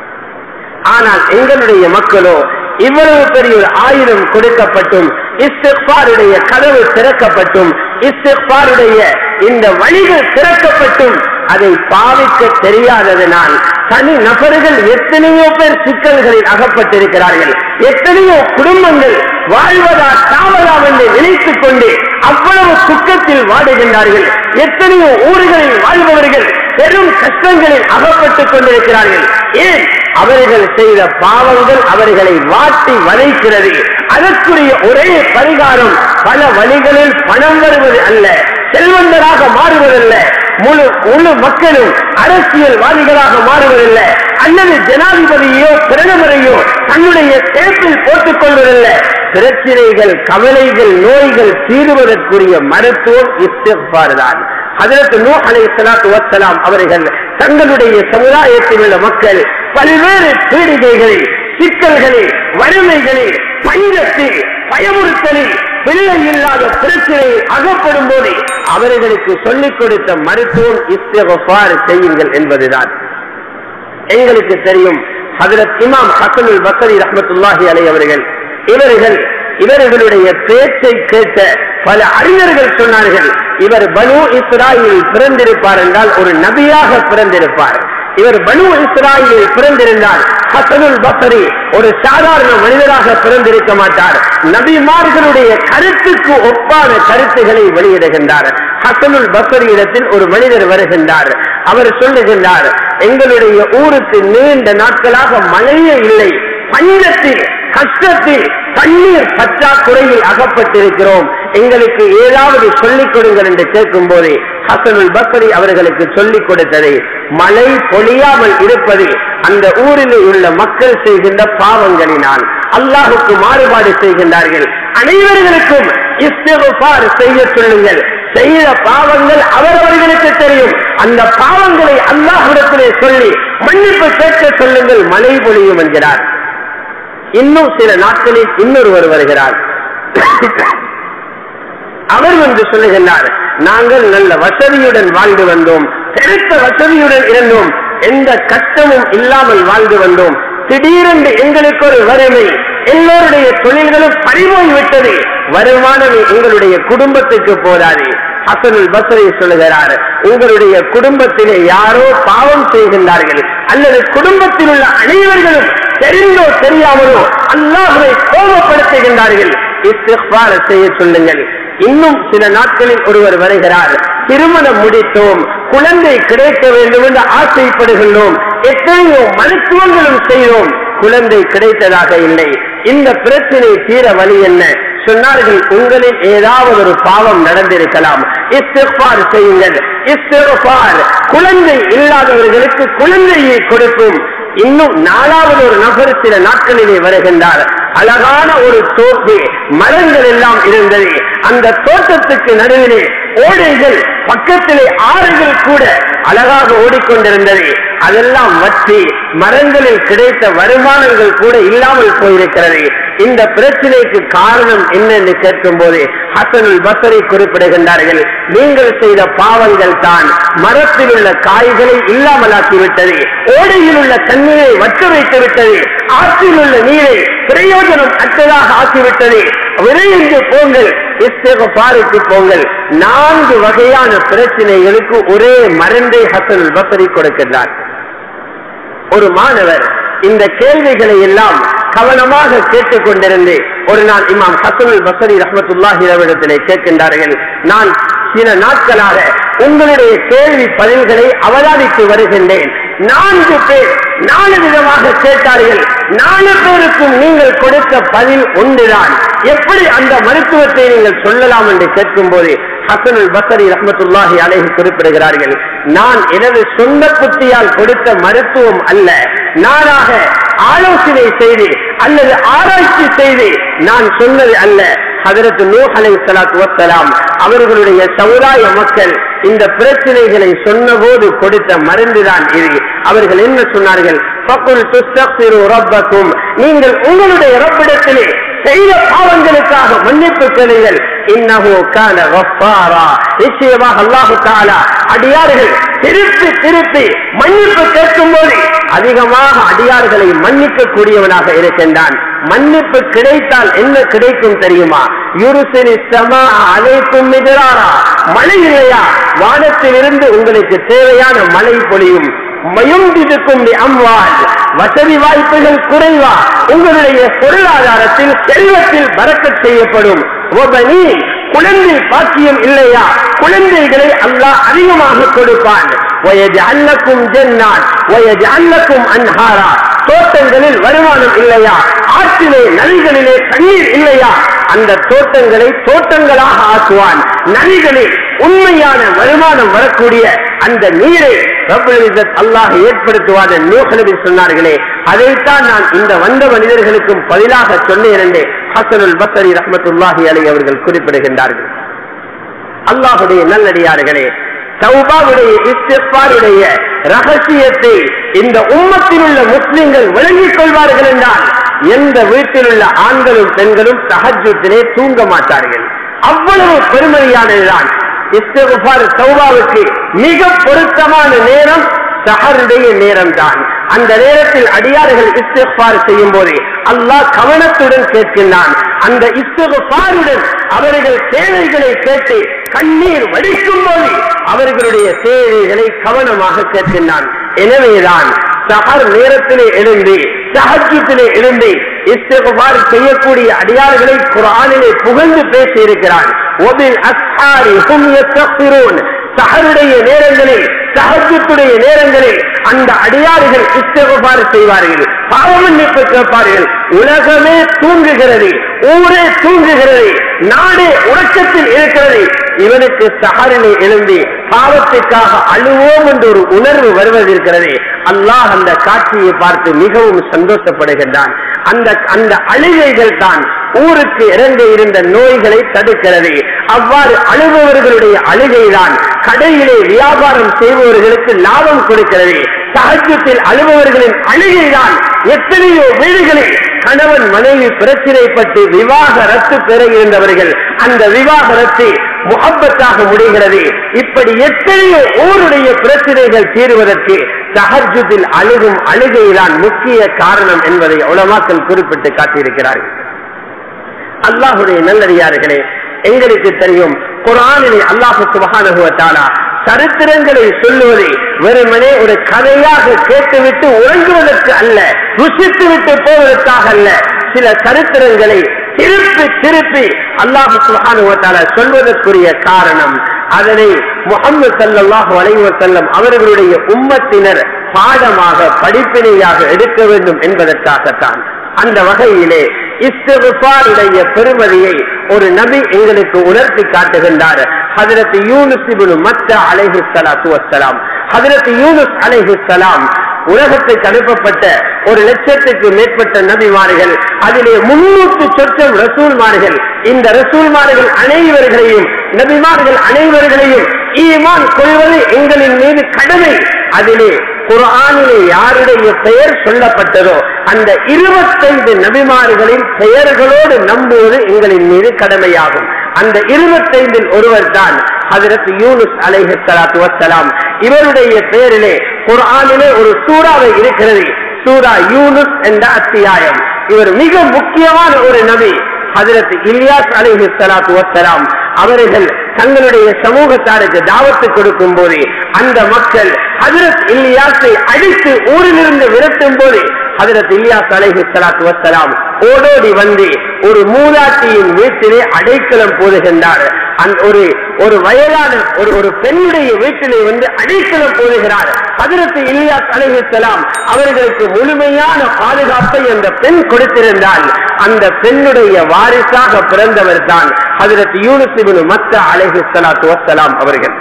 Speaker 2: ஆனால் எங்களுடைய மக்களோ இவ்வளவு பெரிய ஒரு ஆயுதம் கொடுக்கப்பட்டும் இஸ்திஃபாருடைய கதவு திறக்கப்பட்டும் இஸ்திஃபாருடைய இந்த வழிகள் திறக்கப்பட்டும் அதை பாவிக்க தெரியாததனால் தனி நபர்கள் எத்தனையோ பேர் சிக்கல்களில் அகப்பட்டிருக்கிறார்கள் எத்தனையோ குடும்பங்கள் வாழ்வதா சாவதா என்று நினைத்துக் கொண்டு அவ்வளவு துக்கத்தில் வாடுகின்றார்கள் எத்தனையோ ஊர்களில் வாழ்பவர்கள் பெரும் கஷ்டங்களில் அகப்பட்டுக் கொண்டிருக்கிறார்கள் ஏன் அவர்கள் செய்த பாவங்கள் அவர்களை வாட்டி வதைக்கிறது அதற்குரிய ஒரே பரிகாரம் பல வழிகளில் பணம் வருவது அல்ல செல்வந்தராக மாறுவதல்ல முழு முழு மக்களும் அரசியல்வாதிகளாக மாறுவதில்ல அல்லது ஜனாதிபதியோ பிரதமரையோ தன்னுடைய சேப்பில் போட்டுக் கொள்வதில்ல பிரச்சனைகள் கவலைகள் நோய்கள் தீர்வதற்குரிய மருத்துவம் இஸ்திஃபார் தான் அதற்கு நூ அலை சலாத்து வசலாம் அவர்கள் தங்களுடைய சமுதாயத்தில் உள்ள மக்கள் பல்வேறு பீடிகைகளில் சிக்கல்களில் வறுமைகளில் பஞ்சத்தில் பயமுறுத்தலில் பிள்ளை இல்லாத பிரச்சனையில் அகப்படும் போது அவர்களுக்கு சொல்லிக் கொடுத்த மருத்துவம் இஸ்திஃபார் செய்யுங்கள் என்பதுதான் எங்களுக்கு தெரியும் ஹதரத் இமாம் ஹசனுல் பசரி ரஹமத்துல்லாஹி அலை அவர்கள் இவர்கள் இவர்களுடைய பேச்சை கேட்ட பல அறிஞர்கள் சொன்னார்கள் இவர் பனு இஸ்ராயில் பிறந்திருப்பார் என்றால் ஒரு நபியாக பிறந்திருப்பார் இவர் பனு இஸ்ராயில் பிறந்திருந்தால் ஹசனுல் பசரி ஒரு சாதாரண மனிதராக பிறந்திருக்க மாட்டார் நபிமார்களுடைய கருத்துக்கு ஒப்பான கருத்துக்களை வெளியிடுகின்றார் ஹசனுல் பசரி இடத்தில் ஒரு மனிதர் வருகின்றார் அவர் சொல்லுகின்றார் எங்களுடைய ஊருக்கு நீண்ட நாட்களாக மழையே இல்லை பஞ்சத்தில் கஷ்டத்தில் தண்ணீர் பற்றாக்குறையில் அகப்பட்டிருக்கிறோம் எங்களுக்கு ஏதாவது சொல்லிக் கொடுங்கள் என்று கேட்கும் போது ஹசனுல் பக்ரி அவர்களுக்கு சொல்லிக் கொடுத்ததை மழை பொழியாமல் இருப்பது அந்த ஊரிலே உள்ள மக்கள் செய்கின்ற பாவங்களினால் அல்லாஹுக்கு மாறுபாடு செய்கின்றார்கள் அனைவர்களுக்கும் இஸ்திகுபார் செய்ய சொல்லுங்கள் செய்த பாவங்கள் அவரவர்களுக்கு தெரியும் அந்த பாவங்களை அல்லாஹிடத்திலே சொல்லி மன்னிப்பு கேட்க சொல்லுங்கள் மழை பொழியும் என்கிறார் இன்னும் சில நாட்களில் இன்னொருவர் வருகிறார் அவர் வந்து சொல்லுகின்றார் நாங்கள் நல்ல வசதியுடன் வாழ்ந்து வந்தோம் பெருத்த வசதியுடன் இருந்தோம் எந்த கஷ்டமும் இல்லாமல் வாழ்ந்து வந்தோம் திடீரென்று எங்களுக்கு ஒரு வறுமை எல்லோருடைய தொழில்களும் பறிபோய் விட்டது வருமானம் எங்களுடைய குடும்பத்துக்கு போதாது ஹசனுல் பசரை சொல்லுகிறார் உங்களுடைய குடும்பத்திலே யாரோ பாவம் செய்கின்றார்கள் அல்லது குடும்பத்தில் உள்ள அனைவர்களும் தெரிந்தோ தெரியாமலோ அல்லாஹுவை கோபப்படுத்துகின்றார்கள் இஸ்திக்பார செய்ய சொல்லுங்கள் இன்னும் சில நாட்களில் ஒருவர் வருகிறார் திருமணம் முடித்தோம் குழந்தை கிடைக்க வேண்டும் என்று ஆசைப்படுகின்றோம் எத்தனையோ மருத்துவங்களும் செய்தோம் குழந்தை கிடைத்ததாக இல்லை இந்த பிரச்சனை தீர வழி என்ன சொன்னார்கள் உங்களில் ஏதாவது ஒரு பாவம் நடந்திருக்கலாம் இஸ்திஃபார் செய்யுங்கள் இஸ்திஃபார் குழந்தை இல்லாதவர்களுக்கு குழந்தையை கொடுக்கும் இன்னும் நாலாவது ஒரு நபர் சில நாட்களிலே வருகின்றார் அழகான ஒரு தோப்பு மரங்கள் எல்லாம் இருந்தது அந்த தோட்டத்துக்கு நடுவிலே ஓடைகள் பக்கத்திலே ஆறுகள் கூட அழகாக ஓடிக்கொண்டிருந்தது அதெல்லாம் வற்றி மரங்களில் கிடைத்த வருமானங்கள் கூட இல்லாமல் போயிருக்கிறது இந்த பிரச்சனைக்கு காரணம் என்ன என்று கேட்கும் போது ஹசனுல் பசரை குறிப்பிடுகின்றார்கள் நீங்கள் செய்த பாவங்கள் தான் மரத்தில் உள்ள காய்களை இல்லாமலாக்கிவிட்டது ஓடையில் உள்ள தண்ணீரை வற்ற வைத்து விட்டது ஆற்றில் உள்ள நீரை பிரயோஜனம் அற்றதாக ஆக்கிவிட்டது விரைந்து போங்கள் இஸ்தேகபாருக்கு போங்கள் நான்கு வகையான பிரச்சனைகளுக்கு ஒரே மருந்தை ஹசனுல் பசரி கொடுக்கின்றார் ஒரு மாணவர் இந்த கேள்விகளை எல்லாம் கவனமாக கேட்டுக் கொண்டிருந்து ஒரு நாள் இமாம் ஹசனுல் பசரி ரஹமத்துல்லாஹி இடத்திலே கேட்கின்றார்கள் நான் சில நாட்களாக உங்களுடைய கேள்வி பதில்களை அவதானித்து வருகின்றேன் நான்கு பேர் நாலு விதமாக கேட்டார்கள் நாலு பேருக்கும் நீங்கள் கொடுத்த பதில் ஒன்றுதான் எப்படி அந்த மருத்துவத்தை நீங்கள் சொல்லலாம் என்று கேட்கும் போது ஹசனுல் பசரி ரஹமத்துல்லாஹி அலைஹி குறிப்பிடுகிறார்கள் நான் எனது சொந்த புத்தியால் கொடுத்த மருத்துவம் அல்ல நானாக ஆலோசனை செய்து அல்லது ஆராய்ச்சி செய்து நான் சொன்னது அல்ல ஹதரத் நூஹ் அலை சலாத்து வசலாம் அவர்களுடைய சமுதாய மக்கள் இந்த பிரச்சனைகளை சொன்னபோது கொடுத்த மருந்துதான் இது அவர்கள் என்ன சொன்னார்கள் ஃபக்குல் துஸ்தக்ஃபிரு ரப்பக்கும் நீங்கள் உங்களுடைய ரப்பிடத்திலே செய்த பாவங்களுக்காக மன்னிப்பு கேளுங்கள் இன்னஹு கான கஃபாரா நிச்சயமாக அல்லாஹு தஆலா அடியார்கள் திருப்பி திருப்பி மன்னிப்பு கேட்கும் போது அதிகமாக அடியார்களை மன்னிக்க கூடியவனாக இருக்கின்றான் மன்னிப்பு கிடைத்தால் என்ன கிடைக்கும் தெரியுமா யுருசினி சமா அலைக்கும் மிதராரா மழை இல்லையா வானத்திலிருந்து உங்களுக்கு தேவையான மழை பொழியும் மயுந்திருக்கும் அம்வால் வசதி வாய்ப்புகள் குறைவா உங்களுடைய பொருளாதாரத்தில் செல்வத்தில் பறக்கச் செய்யப்படும் ஒபனி குழந்தை பாக்கியம் இல்லையா குழந்தைகளை அல்லாஹ் அதிகமாக கொடுப்பான் வயது அல்லக்கும் ஜென்னான் வயது அல்லக்கும் அன்ஹாரா தோட்டங்களில் வருமானம் இல்லையா ஆற்றிலே நதிகளிலே தண்ணீர் இல்லையா அந்த தோட்டங்களை தோட்டங்களாக ஆக்குவான் நதிகளில் உண்மையான வருமானம் வரக்கூடிய அந்த நீரை ரப்பல் இஸ்ஸத் அல்லாஹ் ஏற்படுத்துவார் நூஹ் சொன்னார்களே அதைத்தான் நான் இந்த வந்த மனிதர்களுக்கும் பதிலாக சொன்னேன் என்று ஹசனுல் பசரி ரஹமத்துல்லாஹி அலை அவர்கள் குறிப்பிடுகின்றார்கள் அல்லாஹுடைய நல்லடியார்களே தௌபாவுடைய இஸ்திஃபாருடைய ரகசியத்தை இந்த உம்மத்தில் உள்ள முஸ்லிம்கள் விளங்கிக் கொள்வார்கள் என்றால் எந்த வீட்டில் உள்ள ஆண்களும் பெண்களும் தஹஜத்திலே தூங்க மாட்டார்கள் அவ்வளவு பெருமதியானதுதான் இஸ்திஃபார் தௌபாவுக்கு மிக பொருத்தமான நேரம் சஹருடைய நேரம் தான் அந்த நேரத்தில் அடியார்கள் இஸ்திஃபார் செய்யும் போது அல்லாஹ் கவனத்துடன் கேட்கின்றான் அந்த இஸ்திஃபாருடன் அவர்கள் தேவைகளை கேட்டு கண்ணீர் வடிக்கும் போது அவர்களுடைய தேவைகளை கவனமாக கேட்கின்றான் எனவேதான் சஹர் நேரத்திலே எழுந்து சஹஜத்திலே எழுந்து இஸ்திகுபார் செய்யக்கூடிய அடியார்களை குரானிலே புகழ்ந்து பேசி இருக்கிறான் ஒபில் அஸ்ஹாரி ஹும் யஸ்தக்பிரூன் சஹருடைய நேரங்களில் சஹஜத்துடைய நேரங்களில் அந்த அடியார்கள் இஸ்திகுபார் செய்வார்கள் பாவமன்னிப்பு கேட்பார்கள் உலகமே தூங்குகிறது ஊரே தூங்குகிறது நாடே உறக்கத்தில் இருக்கிறது இவனுக்கு சஹரிலே எழுந்து பாவத்திற்காக அழுவோம் என்ற ஒரு உணர்வு வருவதற்கிறது அல்லாஹ் அந்த காட்சியை பார்த்து மிகவும் சந்தோஷப்படுகின்றான் அந்த அந்த அழுகைகள் தான் ஊருக்கு இறங்க இருந்த நோய்களை தடுக்கிறது அவ்வாறு அழுபவர்களுடைய அழுகைதான் கடையிலே வியாபாரம் செய்பவர்களுக்கு லாபம் கொடுக்கிறது சகஜத்தில் அழுபவர்களின் அழுகைதான் எத்தனையோ வீடுகளில் கணவன் மனைவி பிரச்சினைப்பட்டு விவாகரத்து பெற இருந்தவர்கள் அந்த விவாகரத்தை முகப்பத்தாக முடிகிறது இப்படி எத்தனையோ ஊருடைய பிரச்சனைகள் தீர்வதற்கு சஹர்ஜுதில் அழுகும் அழுகைதான் முக்கிய காரணம் என்பதை உலமாக்கள் குறிப்பிட்டு காட்டியிருக்கிறார்கள் அல்லாஹுடைய நல்லடியார்களே எங்களுக்கு தெரியும் குரானிலே அல்லாஹு சுபகானுவத்தாலா சரித்திரங்களை சொல்லுவதை வெறுமனே ஒரு கதையாக கேட்டுவிட்டு உறங்குவதற்கு அல்ல ருசித்து விட்டு போவதற்காக அல்ல சில சரித்திரங்களை திருப்பி திருப்பி அல்லாஹு சுபகானுவத்தாலா சொல்வதற்குரிய காரணம் அதனை முகமது சல்லாஹு அலைவ செல்லம் அவர்களுடைய உம்மத்தினர் பாடமாக படிப்பினையாக எடுக்க வேண்டும் என்பதற்காகத்தான் அந்த வகையிலே இஸ்திகுபாருடைய பெருமதியை ஒரு நபி எங்களுக்கு உணர்த்தி காட்டுகின்றார் ஹதரத் யூனுஸ் இப்னு மத்தா அலைஹி ஸலாத்து வஸ்ஸலாம் ஹதரத் யூனுஸ் அலைஹி ஸலாம் உலகத்துக்கு அனுப்பப்பட்ட ஒரு லட்சத்துக்கு மேற்பட்ட நபிமார்கள் அதிலே முன்னூற்று சொச்சம் ரசூல்மார்கள் இந்த ரசூல்மார்கள் அனைவர்களையும் நபிமார்கள் அனைவர்களையும் ஈமான் கொள்வது எங்களின் மீது கடமை அதிலே குரானிலே யாருடைய பெயர் சொல்லப்பட்டதோ அந்த இருபத்தைந்து நபிமார்களின் பெயர்களோடு நம்புவது எங்களின் மீது கடமையாகும் அந்த இருபத்தைந்தில் ஒருவர் தான் ஹதரத் யூனுஸ் அலைஹி ஸலாத்து வஸ்ஸலாம் இவருடைய பெயரிலே குர்ஆனிலே ஒரு சூறாவை இருக்கிறது சூரா யூனுஸ் என்ற அத்தியாயம் இவர் மிக முக்கியமான ஒரு நபி ஹதரத் இலியாஸ் அலைஹி ஸலாத்து வஸ்ஸலாம் அவர்கள் தங்களுடைய சமூகத்தாருக்கு தாவத்து கொடுக்கும் போது அந்த மக்கள் ஹதரத் இல்லியாஸை அடித்து ஊரிலிருந்து விரட்டும் போது ஹதரத் இல்லியாஸ் அலைஹி ஸலாத்து வஸ்ஸலாம் ஓடோடி வந்து ஒரு மூதாட்டியின் வீட்டிலே அடைக்கலம் போடுகின்றார் அந்த ஒரு ஒரு வயதான ஒரு ஒரு பெண்ணுடைய வீட்டிலே வந்து அடைக்கலம் போடுகிறார் ஹதரத் இல்லியாஸ் அலைஹி ஸலாம் அவர்களுக்கு முழுமையான பாதுகாப்பை அந்த பெண் கொடுத்திருந்தால் அந்த பெண்ணுடைய வாரிசாக பிறந்தவர் தான் ஹதரத் யூனுஸ் இப்னு மத்தா அலைஹி ஸலாத்து வஸ்ஸலாம் அவர்கள்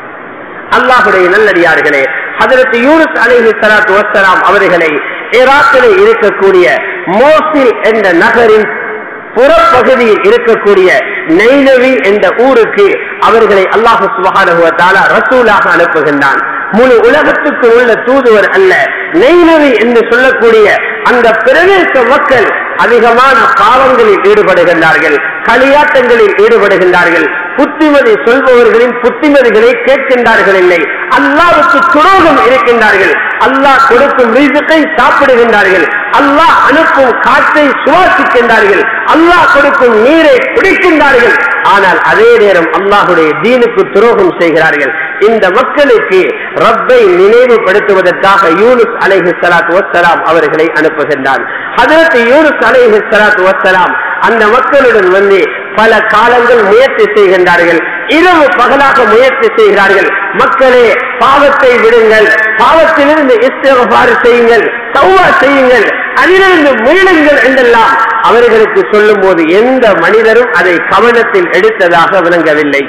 Speaker 2: அல்லாஹுடைய நல்லடியார்களே ஹதரத் யூனுஸ் அலைஹி ஸலாத்து வஸ்ஸலாம் அவர்களை ஈராக்கிலே இருக்கக்கூடிய மோசில் என்ற நகரின் புறப்பகுதியில் இருக்கக்கூடிய நெய்னவி என்ற ஊருக்கு அவர்களை அல்லாஹு சுபகானுவத்தால ரசூலாக அனுப்புகின்றான் முழு உலகத்துக்கு உள்ள தூதுவர் அல்ல நெய்னவி என்று சொல்லக்கூடிய அந்த பிரதேச மக்கள் அதிகமான பாவங்களில் ஈடுபடுகின்றார்கள் களியாட்டங்களில் ஈடுபடுகின்றார்கள் புத்திமதி சொல்பவர்களின் புத்திமதிகளை கேட்கின்றார்கள் இல்லை அல்லாவுக்கு துரோகம் இருக்கின்றார்கள் அல்லாஹ் கொடுக்கும் ரீசத்தை சாப்பிடுகின்றார்கள் அல்லாஹ் அனுப்பும் காற்றை சுவாசிக்கின்றார்கள் அல்லாஹ் கொடுக்கும் நீரை குடிக்கின்றார்கள் ஆனால் அதே நேரம் அல்லாஹுடைய தீனுக்கு துரோகம் செய்கிறார்கள் இந்த மக்களுக்கு ரப்பை நினைவுபடுத்துவதற்காக யூனுஸ் அலைஹி சலாத்து வசலாம் அவர்களை அனுப்புகின்றான் அதற்கு யூனுஸ் அலைஹி சலாத்து வசலாம் அந்த மக்களுடன் வந்து பல காலங்கள் முயற்சி செய்கின்றார்கள் இரவு பகலாக முயற்சி செய்கிறார்கள் மக்களே பாவத்தை விடுங்கள் பாவத்திலிருந்து இஸ்திகபார் செய்யுங்கள் சௌவா செய்யுங்கள் அதிலிருந்து மீளுங்கள் என்றெல்லாம் அவர்களுக்கு சொல்லும் போது எந்த மனிதரும் அதை கவனத்தில் எடுத்ததாக விளங்கவில்லை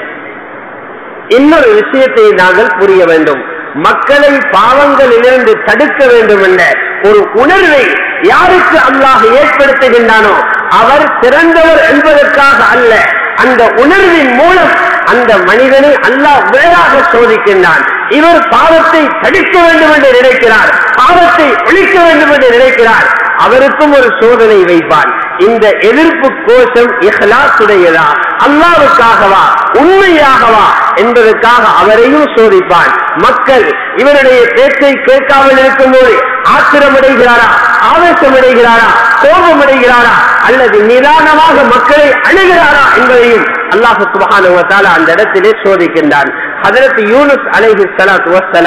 Speaker 2: இன்னொரு விஷயத்தை நாங்கள் புரிய வேண்டும் மக்களை பாவங்களிலிருந்து தடுக்க வேண்டும் என்ற ஒரு உணர்வை யாருக்கு அல்லாஹ் ஏற்படுத்துகின்றானோ அவர் சிறந்தவர் என்பதற்காக அல்ல அந்த உணர்வின் மூலம் அந்த மனிதனை அல்லாஹ் வேறாக சோதிக்கின்றான் இவர் பாவத்தை தடுக்க வேண்டும் என்று நினைக்கிறார் பாவத்தை ஒழிக்க வேண்டும் என்று நினைக்கிறார் அவருக்கும் ஒரு சோதனை வைப்பான் இந்த எதிர்ப்பு கோஷம் இஹ்லாசுடையதா அல்லாவுக்காகவா உண்மையாகவா என்பதற்காக அவரையும் சோதிப்பான் மக்கள் இவருடைய பேச்சை கேட்காமல் இருக்கும்போது ஆத்திரமடைகிறாரா ஆவேசமடைகிறாரா கோபமடைகிறாரா அல்லது நிதானமாக மக்களை அணுகிறாரா என்பதையும் அல்லாஹு சுபஹானுவத்தால அந்த இடத்திலே சோதிக்கின்றான் ஹதரத் யூனுஸ் அலைஹி ஸலாத்து வஸ்ஸலாம்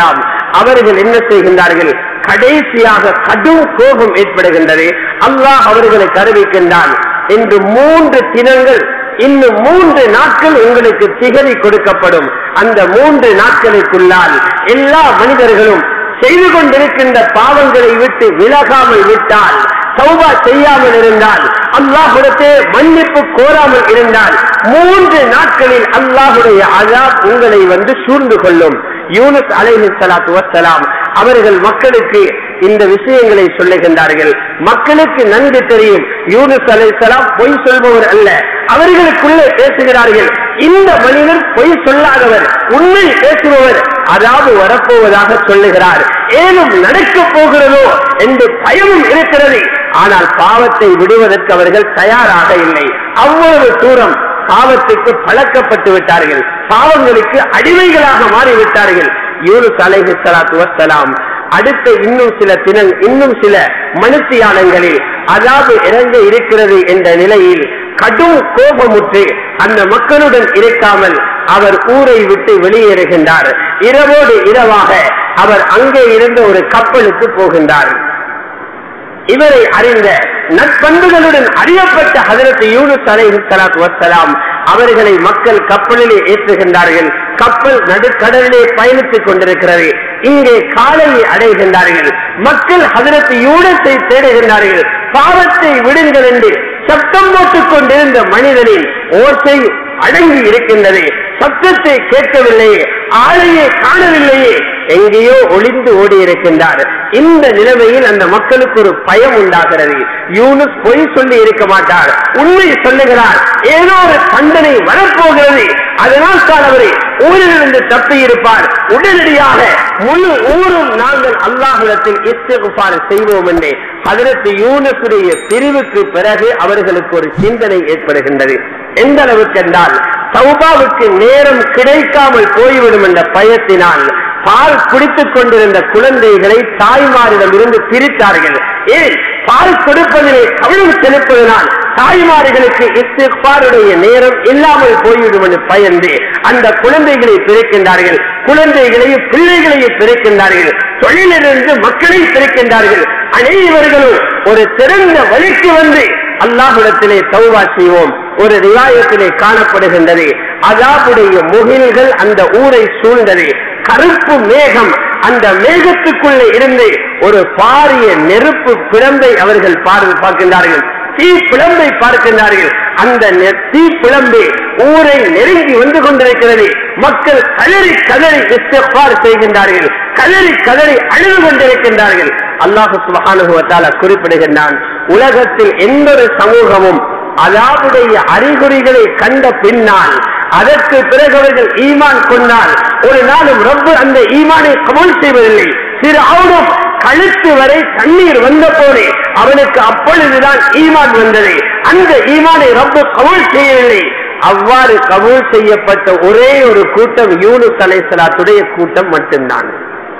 Speaker 2: அவர்கள் என்ன செய்கின்றார்கள் கடைசியாக கடும் கோபம் ஏற்படுகின்றது அல்லாஹ் அவர்களுக்கு அறிவிக்கின்றான் இன்று மூன்று தினங்கள் இன்னும் மூன்று நாட்கள் உங்களுக்கு திகதி கொடுக்கப்படும் அந்த மூன்று நாட்களுக்குள்ளால் எல்லா மனிதர்களும் செய்து கொண்டிருக்கின்ற பாவங்களை விட்டு விலகாமல் விட்டால் சௌபா செய்யாமல் இருந்தால் அல்லாஹுடத்தே மன்னிப்பு கோராமல் இருந்தால் மூன்று நாட்களில் அல்லாஹுடைய அதாப் உங்களை வந்து சூழ்ந்து கொள்ளும் யூனுஸ் அலைஹி ஸலாத்து வஸ்ஸலாம் அவர்கள் மக்களுக்கு இந்த விஷயங்களை சொல்லுகின்றார்கள் மக்களுக்கு நன்கு தெரியும் யூனுஸ் அலைஹிஸ்ஸலாம் பொய் சொல்பவர் அல்ல அவர்களுக்குள்ளே பேசுகிறார்கள் இந்த மனிதர் பொய் சொல்லாதவர் உண்மை பேசுபவர் அதாவது வரப்போவதாக சொல்லுகிறார் ஏதும் நடக்கப் போகிறதோ என்று பயமும் இருக்கிறது ஆனால் பாவத்தை விடுவதற்கு அவர்கள் தயாராக இல்லை அவ்வளவு தூரம் பாவத்துக்கு பழக்கப்பட்டு விட்டார்கள் பாவங்களுக்கு அடிமைகளாக மாறிவிட்டார்கள் யூனுஸ் அலைஹி ஸலாத்து வஸ்ஸலாம் அடுத்த இன்னும் சில தினம் இன்னும் சில மனுஷியானங்களில் அதாவது இறங்க இருக்கிறது என்ற நிலையில் கடும் கோபமுற்று அந்த மக்களுடன் இருக்காமல் அவர் ஊரை விட்டு வெளியேறுகின்றார் இரவோடு இரவாக அவர் அங்கே இருந்த ஒரு கப்பலுக்கு போகின்றார் இவரை அறிந்த நட்பண்புகளுடன் அறியப்பட்ட ஹதரத் யூனுஸ் அலைஹி ஸலாத்து வஸ்ஸலாம் அவர்களை மக்கள் கப்பலிலே ஏற்றுகின்றார்கள் கப்பல் நடுக்கடலிலே பயணித்துக் கொண்டிருக்கிறது இங்கே காலையை அடைகின்றார்கள் மக்கள் ஹதரத் யூனஸை தேடுகின்றார்கள் பாவத்தை விடுங்கள் என்று சத்தம் போட்டுக் கொண்டிருந்த மனிதனின் ஓசை அடங்கி இருக்கின்றது சத்தத்தை கேட்கவில்லையே ஆளையே காணவில்லையே எங்கேயோ ஒளிந்து ஓடி இருக்கின்றார் இந்த நிலைமையில் அந்த மக்களுக்கு ஒரு பயம் உண்டாகிறது யூனுஸ் பொய் சொல்லி இருக்க மாட்டார் உண்மை சொல்லுகிறார் ஏதோ ஒரு தண்டனை வரப்போகிறது அதனால் தான் அவரை ஊரிலிருந்து தப்பி இருப்பார் உடனடியாக முழு ஊரும் நாங்கள் அல்லாஹிடத்தில் இஸ்திகுபார் செய்வோம் என்று அதற்கு யூனஸுடைய பிரிவுக்கு பிறகு அவர்களுக்கு ஒரு சிந்தனை ஏற்படுகின்றது எந்த அளவுக்கு என்றால் சௌபாவுக்கு நேரம் கிடைக்காமல் போய்விடும் என்ற பயத்தினால் பால் குடித்துக் கொண்டிருந்த குழந்தைகளை தாய்மாரிடம் இருந்து பிரித்தார்கள் ஏன் பால் கொடுப்பதிலே கவனம் செலுத்துவதனால் தாய்மார்களுக்கு இஸ்திஃபாருடைய நேரம் இல்லாமல் போய்விடும் என்று பயந்து அந்த குழந்தைகளை பிரிக்கின்றார்கள் குழந்தைகளையும் பிள்ளைகளையும் பிரிக்கின்றார்கள் தொழிலிலிருந்து மக்களை பிரிக்கின்றார்கள் அனைவர்களும் ஒரு சிறந்த வழிக்கு வந்து அல்லாஹுடத்திலே தௌவா செய்வோம் ஒரு ரிவாயத்திலே காணப்படுகின்றது அதாவுடைய முகில்கள் அந்த ஊரை சூழ்ந்தது கருப்பு மேகம் அந்த மேகத்துக்குள்ளே இருந்து ஒரு பாரிய நெருப்பு பிளம்பை அவர்கள் பார்வை பார்க்கின்றார்கள் தீ பிளம்பை பார்க்கின்றார்கள் அந்த நெ- தீ பிளம்பு ஊரை நெருங்கி வந்து கொண்டிருக்கிறது மக்கள் கதறி கதறி இஸ்திஃபார் செய்கின்றார்கள் கதறி கதறி அழுது கொண்டிருக்கின்றார்கள் அல்லாஹு சுப்ஹானஹு வ தஆலா குறிப்பிடுகின்றான் உலகத்தில் எந்த ஒரு சமூகமும் அல்லாஹ்வுடைய அறிகுறிகளை கண்ட பின்னால் அதற்கு பிறகு அவர்கள் ஈமான் கொண்டால் ஒரு நாளும் ரப்பு அந்த ஈமானை கபூல் செய்வதில்லை திரு அவனும் கழுத்து வரை தண்ணீர் வந்த போதே அவனுக்கு அப்பொழுதுதான் ஈமான் வந்தது அந்த ஈமானை ரப்பு கபூல் செய்யவில்லை அவ்வாறு கபூல் செய்யப்பட்ட ஒரே ஒரு கூட்டம் யூனுஸ் அலைஹிஸ்ஸலாத்துடைய கூட்டம் மட்டும்தான்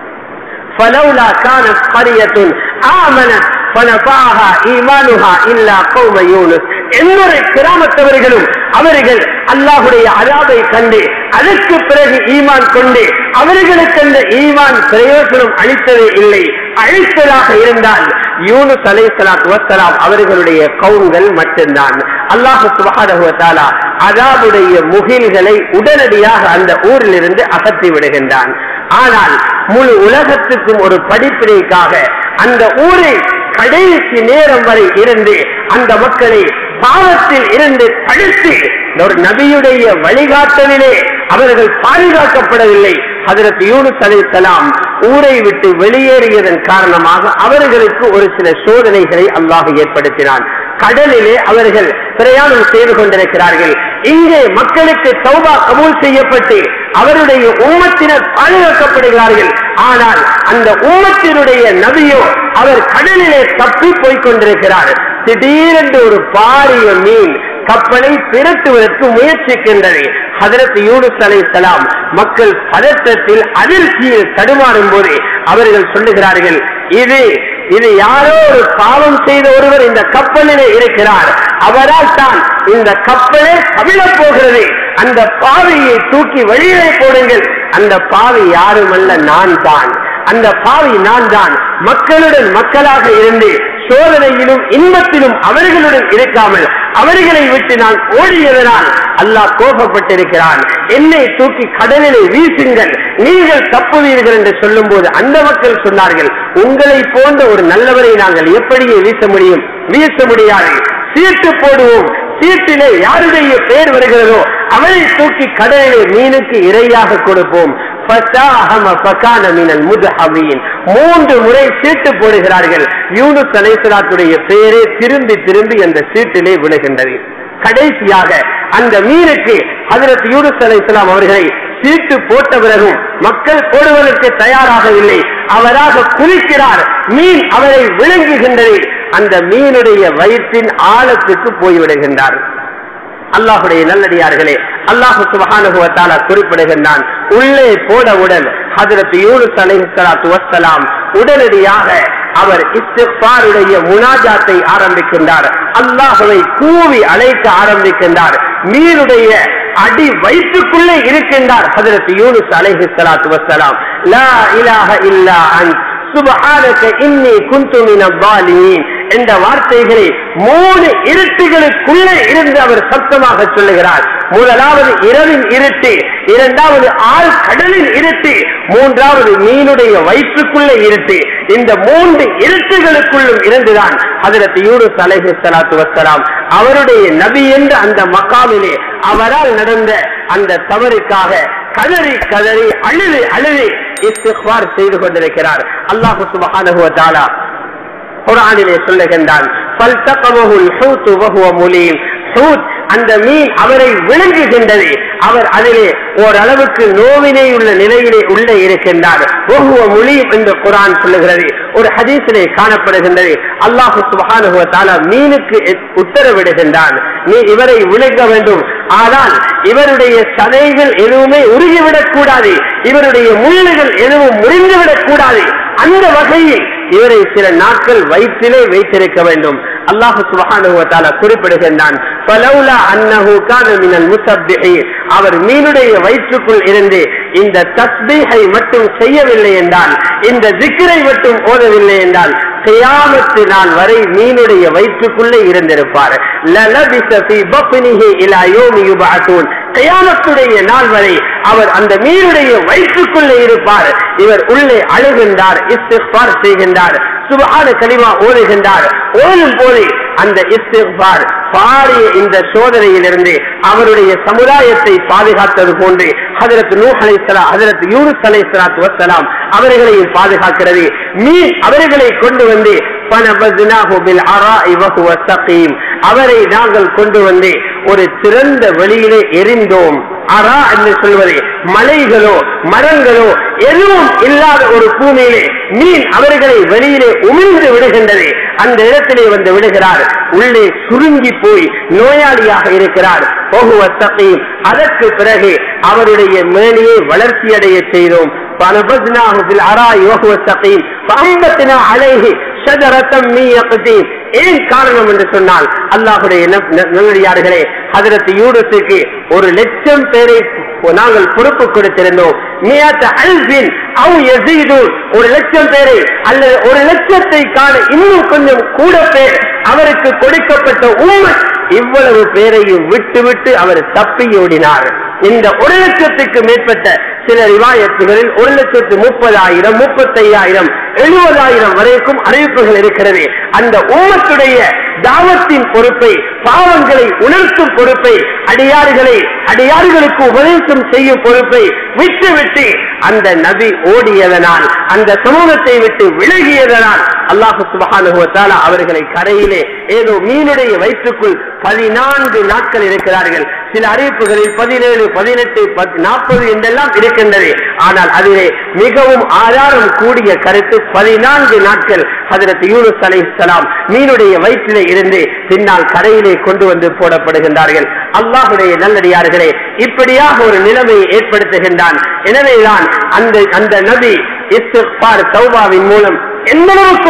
Speaker 2: فلولا كانت قرية آمنت فنفعها إيمانها إلا قوم يونس என்னொரு கிராமத்தவர்களும் அவர்கள் அல்லாஹுடைய அதாபை கண்டு அதற்கு பிறகு ஈமான் கொண்டு அவர்களுக்கு அந்த ஈமான் பிரயோஜனம் அளித்ததே இல்லை அழித்ததாக இருந்தால் யூனுஸ் அலைஹிஸ்ஸலாத்து வஸ்ஸலாம் அவர்களுடைய கவுங்கள் மட்டும்தான் அல்லாஹ் சுப்ஹானஹு வ தஆலா அதாபுடைய முகில்களை உடனடியாக அந்த ஊரிலிருந்து அகற்றி விடுகின்றான் ஆனால் முழு உலகத்துக்கும் ஒரு படிப்பினைக்காக அந்த ஊரை கடைசி நேரம் வரை இருந்து அந்த மக்களை பாவத்தில் இருந்து தடுத்து ஒரு நபியுடைய வழிகாட்டலிலே அவர்கள் பாதுகாக்கப்படவில்லை ஹதரத் யூனுஸ் அலைஹிஸ்ஸலாம் ஊரை விட்டு வெளியேறியதன் காரணமாக அவர்களுக்கு ஒரு சில சோதனைகளை அல்லாஹ் ஏற்படுத்தினான் கடலிலே அவர்கள் பிரயாணம் செய்து கொண்டிருக்கிறார்கள் இங்கே மக்களுக்கு தௌபா கபூல் செய்யப்பட்டு அவருடைய உம்மத்தினர் பாதுகாக்கப்படுகிறார்கள் ஆனால் அந்த உம்மத்தினுடைய நபியோ அவர் கடலிலே தப்பி போய்க் கொண்டிருக்கிறார் திடீரென்று ஒரு பாரிய மீன் கப்பலை திரட்டுவதற்கு முயற்சிக்கின்றது ஹதரத் யூனுஸ் அலைஹிஸ்ஸலாம் மக்கள் பதற்றத்தில் அதிர்ச்சியில் தடுமாறும் போது அவர்கள் சொல்லுகிறார்கள் இது இது யாரோ ஒரு பாவம் செய்த ஒருவர் இந்த கப்பலிலே இருக்கிறார் அவரால் தான் இந்த கப்பலே கவிழப் போகிறது அந்த பாவியை தூக்கி வெளியே போடுங்கள் அந்த பாவி யாருமல்ல நான் தான் அந்த பாவி நான் தான் மக்களுடன் மக்களாக இருந்து சோதனையிலும் இன்பத்திலும் அவர்களுடன் இருக்காமல் அவர்களை விட்டு நான் ஓடியதனால் அல்லாஹ் கோபப்பட்டிருக்கிறான் என்னை தூக்கி கடலிலே வீசுங்கள் நீங்கள் தப்புவீர்கள் என்று சொல்லும் போது அந்த மக்கள் சொன்னார்கள் உங்களை போன்ற ஒரு நல்லவரை நாங்கள் எப்படியே வீச முடியும் வீச முடியாது சீட்டு போடுவோம் சீட்டிலே யாருடைய பெயர் வருகிறதோ அவரை தூக்கி கடலிலே மீனுக்கு இரையாக கொடுப்போம் فَسَاهَمَ فَكَانَ مِنَ الْمُدْحَضِينَ. மூன்று முறை சீட்டு போடுகிறார்கள் யூனுஸ் அலைஹிஸ்ஸலாத்துடைய பெயரே திரும்பி திரும்பி அந்த சீட்டிலே விழுகின்றது கடைசியாக அந்த மீனுக்கு ஹஜரத் யூனுஸ் அலைஹிஸ்ஸலாம் அவர்களை சீட்டு போட்ட பிறகும் மக்கள் போடுவதற்கு தயாராகவில்லை அவராக குதிக்கிறார் மீன் அவரை விழுங்குகின்றது அந்த மீனுடைய வயிற்றின் ஆழத்துக்கு போய்விடுகின்றார் அல்லாஹுடைய நல்லடியார்களே அல்லாஹு சுபஹானஹு வ தஆலா குறிப்பிடுகின்றான் உள்ளே போடவுடன் ஹஜரத் யூனுஸ் அலைஹிஸ்ஸலாத்து வஸ்ஸலாம் உடனடியாக அவர் இஸ்திக்பாருடைய முனாஜாத்தை ஆரம்பிக்கின்றார் அல்லாஹுவை கூவி அழைக்க ஆரம்பிக்கின்றார் மீனுடைய அடி வயிற்றுக்குள்ளே இருக்கின்றார் ஹஜரத் யூனுஸ் அலைஹிஸ்ஸலாத்து வஸ்ஸலாம் லா இலாஹ இல்லா அன்த் சுபஹானக இன்னி குந்து மினல் ஸாலிமீன் என்ற வார்த்தைகளை மூணு இருட்டுகளுக்குள்ளே இருந்து அவர் சத்தமாக சொல்லுகிறார் முதலாவது இரவின் இருட்டு இரண்டாவது ஆள் கடலின் இருட்டு மூன்றாவது மீனுடைய வயிற்றுக்குள்ளே இருட்டு இந்த மூன்று இருட்டுகளுக்குள்ளும் இருந்துதான் ஹதரத் யூனுஸ் அலைஹி ஸலாத்து வஸ்ஸலாம் அவருடைய நபி என்ற அந்த மக்காமிலே அவரால் நடந்த அந்த தவறுக்காக கதறி கதறி அழுது அழுது இஸ்திக்பார் செய்து கொண்டிருக்கிறார் அல்லாஹு சுப்ஹானஹு வ தஆலா குர்ஆனிலே சொல்லுகின்றான் فَالْتَقَمَهُ الْحُوتُ وَهُوَ مُلِيمٌ ஹூத் அந்த மீன் அவரை விழுங்குகின்றது அவர் அதிலே ஓரளவுக்கு நோவினை உள்ள நிலையிலே உள்ளே இருக்கின்றார் ஒஹுவ முலீம் என்று குரான் சொல்லுகிறது ஒரு ஹதீஸிலே காணப்படுகின்றது அல்லாஹு சுபஹானஹு வ தஆலா மீனுக்கு உத்தரவிடுகின்றான் நீ இவரை விழுங்க வேண்டும் ஆனால் இவருடைய சதைகள் எதுவுமே உருகிவிடக் கூடாது இவருடைய முள்ளுகள் எதுவும் முறிந்துவிடக் கூடாது அந்த வகையில் இவரை சில நாட்கள் வயிற்றிலே வைத்திருக்க வேண்டும் அல்லாஹு சுபஹானஹு வ தஆலா குறிப்பிடுகின்றான் ஃபலௌலா அன்னஹு கான மினல் முஸப்பிஹீன் அவர் மீனுடைய வயிற்றுக்குள் இருந்து இந்த தஸ்பீஹை மட்டும் செய்யவில்லை என்றால் இந்த ஜிக்ரை மட்டும் ஓதவில்லை என்றால் கியாமத்து நாள் வரை மீனுடைய வயிற்றுக்குள்ளே இருந்திருப்பார் லலபிஸ ஃபீ பத்னிஹி இலா யௌமி யுபஅத்தூன் கியாமத்துடைய நாள் வரை அவர் அந்த மீனுடைய வயிற்றுக்குள்ளே இருப்பார் இவர் உள்ளே அழுகின்றார் இஸ்திக்பார் செய்கின்றார் சுபஹான கலிமா ஓதுகின்றார் ஓதும் போது அந்த இஸ்திக்பார் பாரிய இந்த சோதனையிலிருந்து அவருடைய சமுதாயத்தை பாதுகாத்தது போன்று ஹதரத் நூஹ் அலைஹிஸ்ஸலாம் ஹதரத் யூனுஸ் அலைஹிஸ்ஸலாத்து வஸ்ஸலாம் அவர்களையும் பாதுகாக்கிறது மீன் அவர்களை கொண்டு வந்து فَنَبَذْنَاهُ بِالْعَرَاءِ وَهُوَ سَقِيمٌ அவரை நாங்கள் கொண்டு வந்து ஒரு திறந்த வெளியிலே எரிந்தோம் அரா என்று சொல்வது மலைகளோ மரங்களோ எதுவும் இல்லாத ஒரு பூமியிலே மீன் அவர்களை வெளியிலே உமிழ்ந்து விடுகின்றது அந்த இடத்திலே வந்து விடுகிறார் உள்ளே சுருங்கி போய் நோயாளியாக இருக்கிறார் போகுவ சகையும் அதற்கு பிறகு அவருடைய மேனியை வளர்ச்சியடைய செய்தோம் فنبذناه في العراء وهو سقيم فأنبتنا عليه شجرة من يقطين ஏன் காரணம் என்று சொன்னால் அல்லாஹுடைய நல்லடியார்களே ஹதரத் யூனுஸுக்கு ஒரு லட்சம் பேரை நாங்கள் பொறுப்பு கொடுத்திருந்தோம் மியாத்த அல்பின் அவ் யசீதுன் ஒரு லட்சம் பேரை அல்லது ஒரு லட்சத்தை காண இன்னும் கொஞ்சம் கூட பேர் அவருக்கு கொடுக்கப்பட்ட உண்மை இவ்வளவு பேரையும் விட்டு விட்டு அவர் தப்பி ஓடினார் இந்த ஒரு லட்சத்துக்கு மேற்பட்ட சில ரிவாயத்துகளில் ஒரு லட்சத்து முப்பதாயிரம் முப்பத்தையாயிரம் எழுபதாயிரம் வரைக்கும் அறிவிப்புகள் இருக்கிறது அந்த உம்மத்துடைய தாவத்தின் பொறுப்பை பாவங்களை உணர்த்தும் பொறுப்பை அடியார்களை அடியார்களுக்கு உபதேசம் செய்யும் பொறுப்பை விட்டு விட்டு அந்த நபி ஓடியதனால் அந்த சமூகத்தை விட்டு விலகியதனால் அல்லாஹு சுபஹானுஹு வ தஆலா அவர்களை கரையிலே ஏதோ மீனுடைய வயிற்றுக்குள் பதினான்கு நாட்கள் இருக்கிறார்கள் சில அறிவிப்புகளில் பதினேழு பதினெட்டு நாற்பது என்றெல்லாம் இருக்கின்றது ஆனால் அதிலே மிகவும் ஆதாரம் கூடிய கருத்து பதினான்கு நாட்கள் ஹதரத் யூனுஸ் அலைஹிஸ்ஸலாம் மீனுடைய வயிற்றிலே இருந்து பின்னால் கரையிலே கொண்டு வந்து போடப்படுகின்றார்கள் அல்லாஹுடைய நல்லடியார்களே இப்படியாக ஒரு நிலைமையை ஏற்படுத்துகின்றான் எனவேதான் அந்த அந்த நபி இஸ்திக்பார் தௌபாவின் மூலம் எந்த அளவுக்கு ஒரு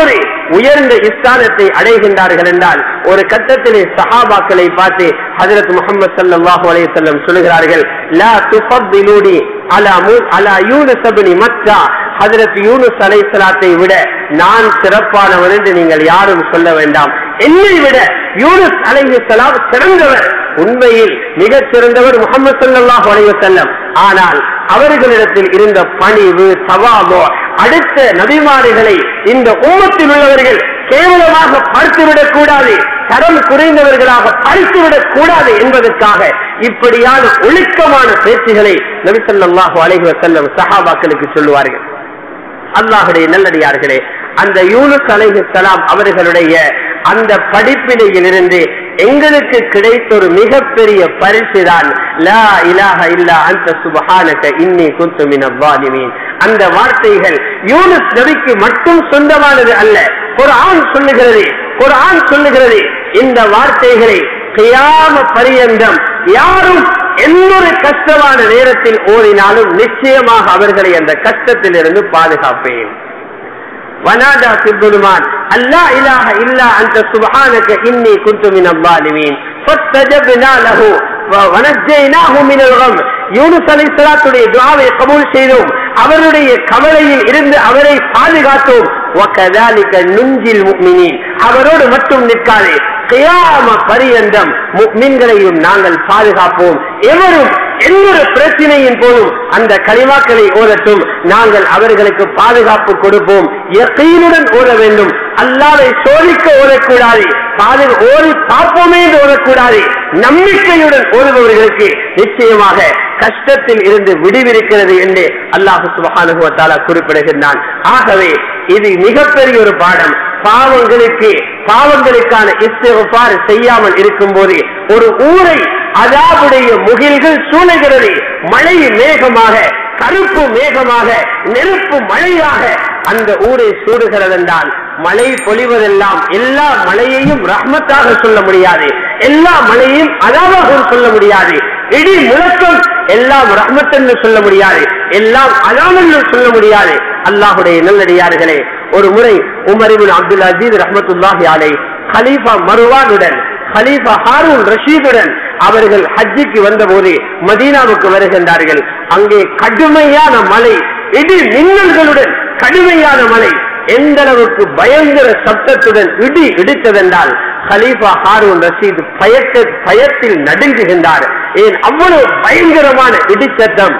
Speaker 2: உயர்ந்த இஸ்தானத்தை அடைகின்றார்கள் என்றால் ஒரு கட்டத்திலே சஹாபாக்களை பார்த்து ஹஜரத் முகமது ஸல்லல்லாஹு அலைஹி வஸல்லம் சொல்கிறார்கள் லா துஃபத்திலூனி அலா மு அலா யூனுஸ் இப்னி மத்தா ஹஜரத் யூனுஸ் அலைஹிஸ்ஸலாத்தை விட நான் சிறப்பானவன் என்று நீங்கள் யாரும் சொல்ல வேண்டாம் என்னை விட யூனுஸ் அலைஹிஸ்ஸலாம் சிறந்தவர் உண்மையில் மிகச் சிறந்தவர் முகமது ஸல்லல்லாஹு அலைஹி வஸல்லம் ஆனால் அவர்களிடத்தில் இருந்த பணிவு தவாபோ அடுத்த நபிமாரிகளை இந்த உம்மத்தில் உள்ளவர்கள் கேவலமாக பார்த்துவிடக் கூடாது தரம் குறைந்தவர்களாக பார்த்துவிடக் கூடாது என்பதற்காக இப்படியான ஒழுக்கமான பேச்சுகளை நபி ஸல்லல்லாஹு அலைஹி வஸல்லம் சஹாபாக்களுக்கு சொல்லுவார்கள் அல்லாஹுடைய நல்லடியார்களே அந்த யூனுஸ் அலைஹிஸ்ஸலாம் அவர்களுடைய அந்த படிப்பினையிலிருந்து எங்களுக்கு கிடைத்த ஒரு மிகப்பெரிய பரிசு தான் லா இலாஹ இல்லா அந்த சுபஹானக இன்னி குந்து மினல் ஸாலிமீன் அந்த வார்த்தைகள் யூனுஸ் நபிக்கு மட்டும் சொந்தமானது அல்ல குர்ஆன் சொல்லுகிறது குர்ஆன் சொல்லுகிறது இந்த வார்த்தைகளை கியாம பரியந்தம் யாரும் எந்தொரு கஷ்டமான நேரத்தில் ஓடினாலும் நிச்சயமாக அவர்களை அந்த கஷ்டத்திலிருந்து பாதுகாப்பேன் ونادى في الظلمات أن لا إله إلا أنت سبحانك إني كنت من الظالمين فاستجبنا له ونجيناه من الغم யூனுஸ் அலைஹிஸ்ஸலாத்துடைய துஆவை கபூல் செய்தோம் அவருடைய கவலையில் இருந்து அவரை பாதுகாத்தோம் وكذلك ننجي المؤمنين அவரோடு மட்டும் நிற்காதே கியாம பரியந்தம் முக்மின்களையும் நாங்கள் பாதுகாப்போம் எவரும் எந்தொரு பிரச்சனையின் போதும் அந்த கலிமாக்களை ஓதட்டும் நாங்கள் அவர்களுக்கு பாதுகாப்பு கொடுப்போம் யக்கீனுடன் ஓத வேண்டும் அல்லாவை சோதிக்க ஓதக்கூடாது பாதுகா ஓதி பார்ப்போமே என்று ஓதக்கூடாது நம்பிக்கையுடன் ஓதுபவர்களுக்கு நிச்சயமாக கஷ்டத்தில் இருந்து விடுவிருக்கிறது என்று அல்லாஹு சுபஹானஹு வ தஆலா குறிப்பிடுகின்றான் ஆகவே இது மிகப்பெரிய ஒரு பாடம் பாவங்களுக்கு பாவங்களுக்கான இஸ்திஃபார் செய்யாமல் இருக்கும் போது ஒரு ஊரை அதாவுடைய முகில்கள் சூழுகிறது மழை மேகமாக கருப்பு மேகமாக நெருப்பு மழையாக அந்த ஊரை சூடுகிறது என்றால் மழை பொழிவதெல்லாம் எல்லா மழையையும் ரஹ்மத்தாக சொல்ல முடியாது எல்லா மழையையும் அதாவாக சொல்ல முடியாது இடி முழக்கம் எல்லாம் ரஹ்மத் என்று சொல்ல முடியாது எல்லாம் அலாம் என்று சொல்ல முடியாது அல்லாஹுடைய நல்லடியார்களே ஒரு முறை உமரிபின் அப்துல் அஜீத் ரஹமத்துல்லாஹி அலை ஹலீஃபா மருவானுடன் ஹலீஃபா ஹாரூன் ரஷீதுடன் அவர்கள் ஹஜ்ஜிக்கு வந்தபோது மதீனாவுக்கு வருகின்றார்கள் அங்கே கடுமையான மழை இடி மின்னல்களுடன் கடுமையான மழை எந்த அளவுக்கு பயங்கர சப்தத்துடன் இடி இடித்ததென்றால் ஹலீஃபா ஹாரூன் ரஷீத் பயத்த பயத்தில் நடுங்குகின்றார் ஏன் அவ்வளவு பயங்கரமான இடிச்சத்தம்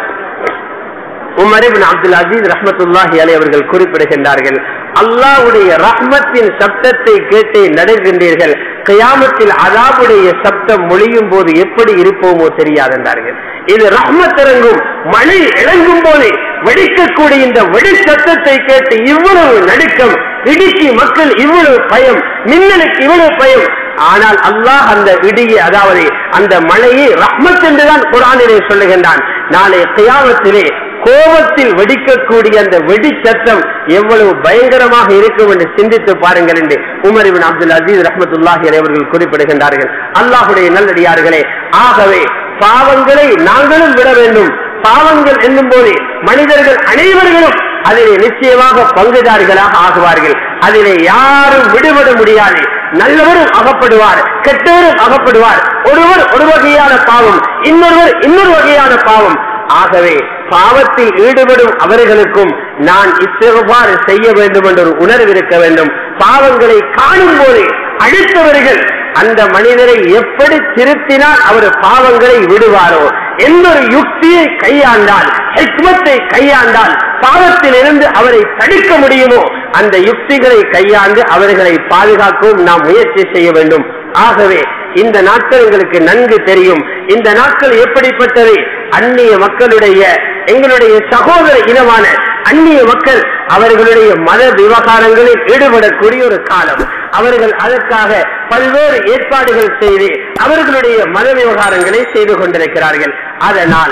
Speaker 2: உமர் இப்னு அப்துல் அசீஸ் ரஹ்மத்துல்லாஹி அலை அவர்கள் குறிப்பிடுகின்றார்கள் அல்லாஹ்வுடைய ரஹ்மத்தின் சப்தத்தை கேட்டே நடுகின்றீர்கள் கியாமத்தில் அதாவுடைய சப்தம் மொழியும் போது எப்படி இருப்போமோ தெரியாதென்றார்கள் இது ரஹ்மத் இறங்கும் மழை இறங்கும் போது வெடிக்கக்கூடிய இந்த வெடி சத்தத்தை கேட்டு இவ்வளவு நடுக்கம் இடிக்கு மக்கள் இவ்வளவு பயம் மின்னலுக்கு இவ்வளவு பயம் ஆனால் அல்லாஹ் அந்த இடியை அதாவது அந்த மழையை ரஹ்மத் என்றுதான் குரானிலே சொல்லுகின்றான் நாளை கியாமத்திலே கோபத்தில் வெடிக்கக்கூடிய அந்த வெடி சத்தம் எவ்வளவு பயங்கரமாக இருக்கும் என்று சிந்தித்து பாருங்கள் என்று உமர் இபின் அப்துல் அசீஸ் ரஹமத்துல்லாஹி அலைஹி அவர்கள் குறிப்பிடுகின்றார்கள் அல்லாஹுடைய நல்லடியார்களே ஆகவே பாவங்களை நாங்களும் விட வேண்டும் பாவங்கள் என்னும் போது மனிதர்கள் அனைவர்களும் அதிலே நிச்சயமாக பங்குதாரிகளாக ஆகுவார்கள் அதிலே யாரும் விடுபட முடியாது நல்லவரும் அகப்படுவார் கெட்டவரும் அகப்படுவார் ஒருவர் ஒரு வகையான பாவம் இன்னொருவர் இன்னொரு வகையான பாவம் ஆகவே பாவத்தில் ஈடுபடும் அவர்களுக்கும் நான் இஸ்திஃபார் செய்ய வேண்டும் என்ற ஒரு உணர்வு இருக்க வேண்டும் பாவங்களை காணும் போது அடுத்தவர்கள் அந்த மனிதரை எப்படி திருத்தினால் அவர் பாவங்களை விடுவாரோ எந்த ஒரு யுக்தியை கையாண்டால் ஹிக்மத்தை கையாண்டால் பாவத்தில் இருந்து அவரை தடுக்க முடியுமோ அந்த யுக்திகளை கையாண்டு அவர்களை பாதுகாக்கவும் நாம் முயற்சி செய்ய வேண்டும் ஆகவே இந்த நாட்கள் எங்களுக்கு நன்கு தெரியும் இந்த நாட்கள் எப்படிப்பட்டது அந்நிய மக்களுடைய எங்களுடைய சகோதர இனமான அந்நிய மக்கள் அவர்களுடைய மத விவகாரங்களில் ஈடுபடக்கூடிய ஒரு காலம் அவர்கள் அதற்காக பல்வேறு ஏற்பாடுகள் செய்து அவர்களுடைய மத விவகாரங்களை செய்து கொண்டிருக்கிறார்கள் அதனால்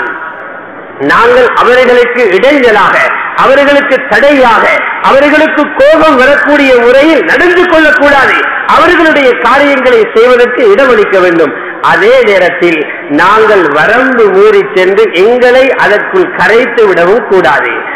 Speaker 2: நாங்கள் அவர்களுக்கு இடைஞ்சலாக அவர்களுக்கு தடையாக அவர்களுக்கு கோபம் வரக்கூடிய முறையில் நடந்து கொள்ளக்கூடாது அவர்களுடைய காரியங்களை செய்வதற்கு இடமளிக்க வேண்டும் அதே நேரத்தில் நாங்கள் வரம்பு மீறி சென்று எங்களை அதற்குள் கரைத்து விடவும் கூடாது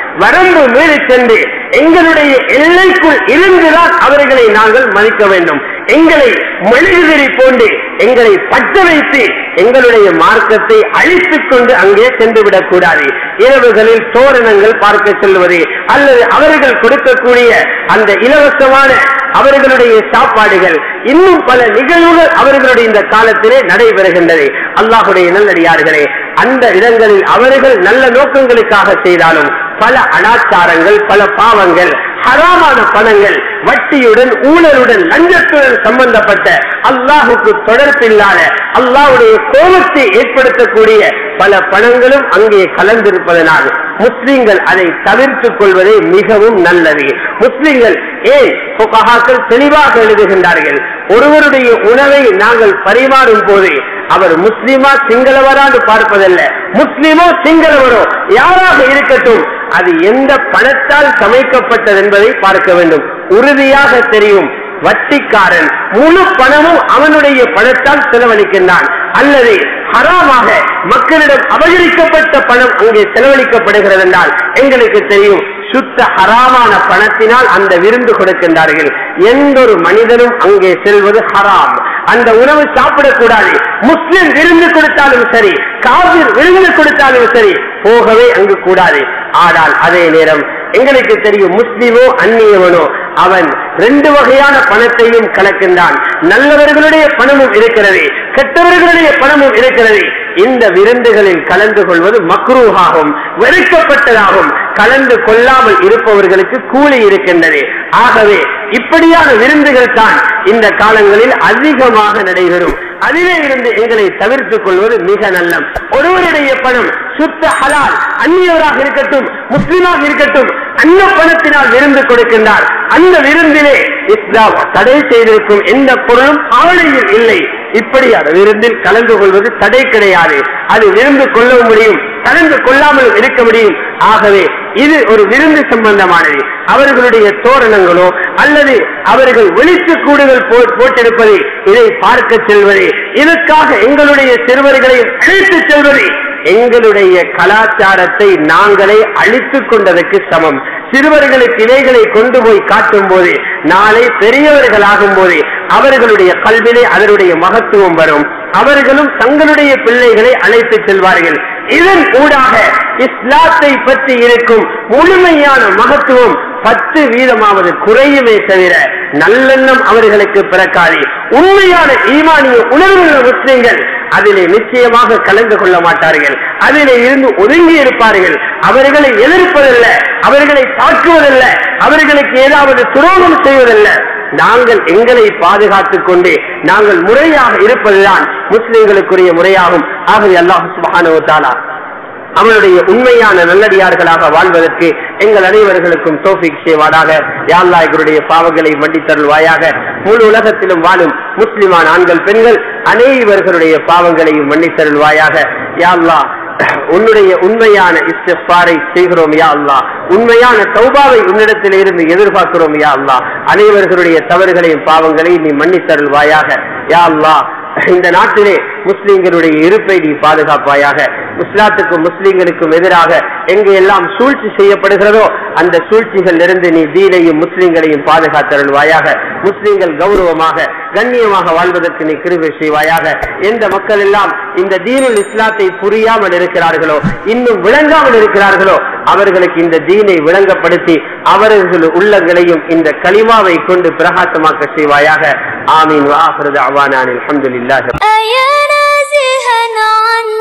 Speaker 2: வரம்பு மீறி சென்று எங்களுடைய எல்லைக்குள் இருந்துதான் அவர்களை நாங்கள் மதிக்க வேண்டும் எங்களை மெழுகுதிரி போன்று எங்களை பற்ற வைத்து எங்களுடைய மார்க்கத்தை அழித்துக் கொண்டு அங்கே சென்று விடக்கூடாது இரவுகளில் தோரணங்கள் பார்க்க செல்வது அல்லது அவர்கள் கொடுக்கக்கூடிய அந்த இலவசமான அவர்களுடைய சாப்பாடுகள் இன்னும் பல நிகழ்வுகள் அவர்களுடைய இந்த காலத்திலே நடைபெறுகின்றது அல்லாஹுடைய நல்லடியார்களே அந்த இடங்களில் அவர்கள் நல்ல நோக்கங்களுக்காக செய்தாலும் பல அனாச்சாரங்கள் பல பாவங்கள் ஹராமான பணங்கள் வட்டியுடன் ஊழலுடன் லஞ்சத்துடன் சம்பந்தப்பட்ட அல்லாஹுக்கு தொடர்பில்லாத அல்லாஹுடைய கோபத்தை ஏற்படுத்தக்கூடிய பல பணங்களும் அங்கே கலந்திருப்பதனால் முஸ்லிம்கள் அதை தவிர்த்துக் கொள்வதே மிகவும் நல்லது முஸ்லிம்கள் ஏன் புகஹாக்கள் தெளிவாக எழுதுகின்றார்கள் ஒருவருடைய உணவை நாங்கள் பரிமாறும் போது அவர் முஸ்லிமா சிங்களவரான்னு பார்ப்பதல்ல முஸ்லிமோ சிங்களவரோ யாராக இருக்கட்டும் அது எந்த பணத்தால் சமைக்கப்பட்டது என்பதை பார்க்க வேண்டும் உறுதியாக தெரியும் வட்டிக்காரன் முழு பணமும் அவனுடைய பணத்தால் செலவழிக்கின்றான் அல்லது ஹராமாக மக்களிடம் அபகரிக்கப்பட்ட பணம் அங்கே செலவழிக்கப்படுகிறது என்றால் எங்களுக்கு தெரியும் சுத்த ஹராமான பணத்தினால் அந்த விருந்து கொடுக்கின்றார்கள் எந்த ஒரு மனிதனும் அங்கே செல்வது ஹராம் அந்த உணவு சாப்பிடக்கூடாது முஸ்லிம் விருந்து கொடுத்தாலும் சரி காவிர் விருந்து கொடுத்தாலும் சரி போகவே அங்கு கூடாது ஆனால் அதே நேரம் எங்களுக்கு தெரியும் முஸ்லிமோ அந்நியவனோ அவன் ரெண்டு வகையான பணத்தையும் கலக்கின்றான் நல்லவர்களுடைய பணமும் இருக்கிறது கெட்டவர்களுடைய பணமும் இருக்கிறது இந்த விருந்துகளில் கலந்து கொள்வது மக்ரூஹாகும் வெறுக்கப்பட்டதாகும் கலந்து கொள்ளாமல் இருப்பவர்களுக்கு கூலி இருக்கின்றது ஆகவே இப்படியான விருந்துகள் தான் இந்த காலங்களில் அதிகமாக நடைபெறும் அதிலே இருந்து எங்களை தவிர்த்துக் கொள்வது மிக நல்லம் ஒருவருடைய பணம் சுத்த ஹலால் அந்நியவராக இருக்கட்டும் முஸ்லிமாக இருக்கட்டும் அந்த பணத்தினால் விருந்து கொடுக்கின்றார் அந்த விருந்திலே இஸ்லாம் தடை செய்திருக்கும் எந்த பொருளும் ஆணையில் இல்லை இப்படியான விருந்தில் கலந்து கொள்வது தடை கிடையாது அது விருந்து கொள்ள முடியும் கலந்து கொள்ளாமல் இருக்க முடியும் ஆகவே இது ஒரு விருந்து சம்பந்தமானது அவர்களுடைய தோரணங்களோ அல்லது அவர்கள் வெளிச்சு கூடுகள் போ- போட்டிருப்பது இதை பார்க்க செல்வது இதற்காக எங்களுடைய சிறுவர்களை அழைத்து செல்வது எங்களுடைய கலாச்சாரத்தை நாங்களே அழித்துக் கொண்டதற்கு சமம் சிறுவர்களுக்கு இவைகளை கொண்டு போய் காட்டும் போது நாளை பெரியவர்கள் ஆகும் போது அவர்களுடைய கல்விலே அதனுடைய மகத்துவம் வரும் அவர்களும் தங்களுடைய பிள்ளைகளை அழைத்து செல்வார்கள் இதன் ஊடாக இஸ்லாத்தை பற்றி இருக்கும் முழுமையான மகத்துவம் பத்து வீதமாவது குறையுமே தவிர நல்லெண்ணம் அவர்களுக்கு பிறக்காது உண்மையான ஈமானிய உணர்வுள்ள முஸ்லிம்கள் அதிலே நிச்சயமாக கலந்து கொள்ள மாட்டார்கள் அதிலே இருந்து ஒதுங்கி இருப்பார்கள் அவர்களை எதிர்ப்பதல்ல அவர்களை தாக்குவதல்ல அவர்களுக்கு ஏதாவது துரோகம் செய்வதல்ல நாங்கள் எங்களை பாதுகாத்துக் கொண்டு நாங்கள் முறையாக இருப்பதுதான் முஸ்லிம்களுக்குரிய முறையாகும் ஆகவே அல்லாஹ் சுப்ஹானஹு வ தஆலா அவனுடைய உண்மையான நல்லடியார்களாக வாழ்வதற்கு எங்கள் அனைவர்களுக்கும் தோஃபிக் செய்வாராக யாழ்லா எங்களுடைய பாவங்களை மன்னித்தருள்வாயாக முழு உலகத்திலும் வாழும் முஸ்லிமான ஆண்கள் பெண்கள் அனைவர்களுடைய பாவங்களையும் மன்னித்தருள்வாயாக யாழ்லா உன்னுடைய உண்மையான இஸ்திஃபாரை செய்கிறோம் யா அல்லாஹ் உண்மையான தௌபாவை உன்னிடத்தில் இருந்து எதிர்பார்க்கிறோம் யா அல்லாஹ் அனைவர்களுடைய தவறுகளையும் பாவங்களையும் நீ மன்னித்தருள்வாயாக யா அல்லாஹ் இந்த நாட்டிலே முஸ்லிம்களுடைய இருப்பை நீ பாதுகாப்பாயாக இஸ்லாத்துக்கும் முஸ்லிம்களுக்கும் எதிராக எங்கு எல்லாம் சூழ்ச்சி செய்யப்படுகிறதோ அந்த சூழ்ச்சிகள் இருந்து நீ தீனையும் முஸ்லிம்களையும் பாதுகாத்தருள்வாயாக முஸ்லிம்கள் கௌரவமாக கண்ணியமாக வாழ்வதற்கு நீ கிருபை செய்வாயாக எந்த மக்கள் எல்லாம் இந்த தீனுல் இஸ்லாத்தை புரியாமல் இருக்கிறார்களோ இன்னும் விளங்காமல் இருக்கிறார்களோ அவர்களுக்கு இந்த தீனை விளங்கப்படுத்தி அவர்கள் உள்ளங்களையும் இந்த களிமாவை கொண்டு பிரகாசமாக்க செய்வாயாக ஆமீன் வாஹிரு தஅவானா அனில் ஹம்துலில்லாஹி
Speaker 3: أيا نازها عن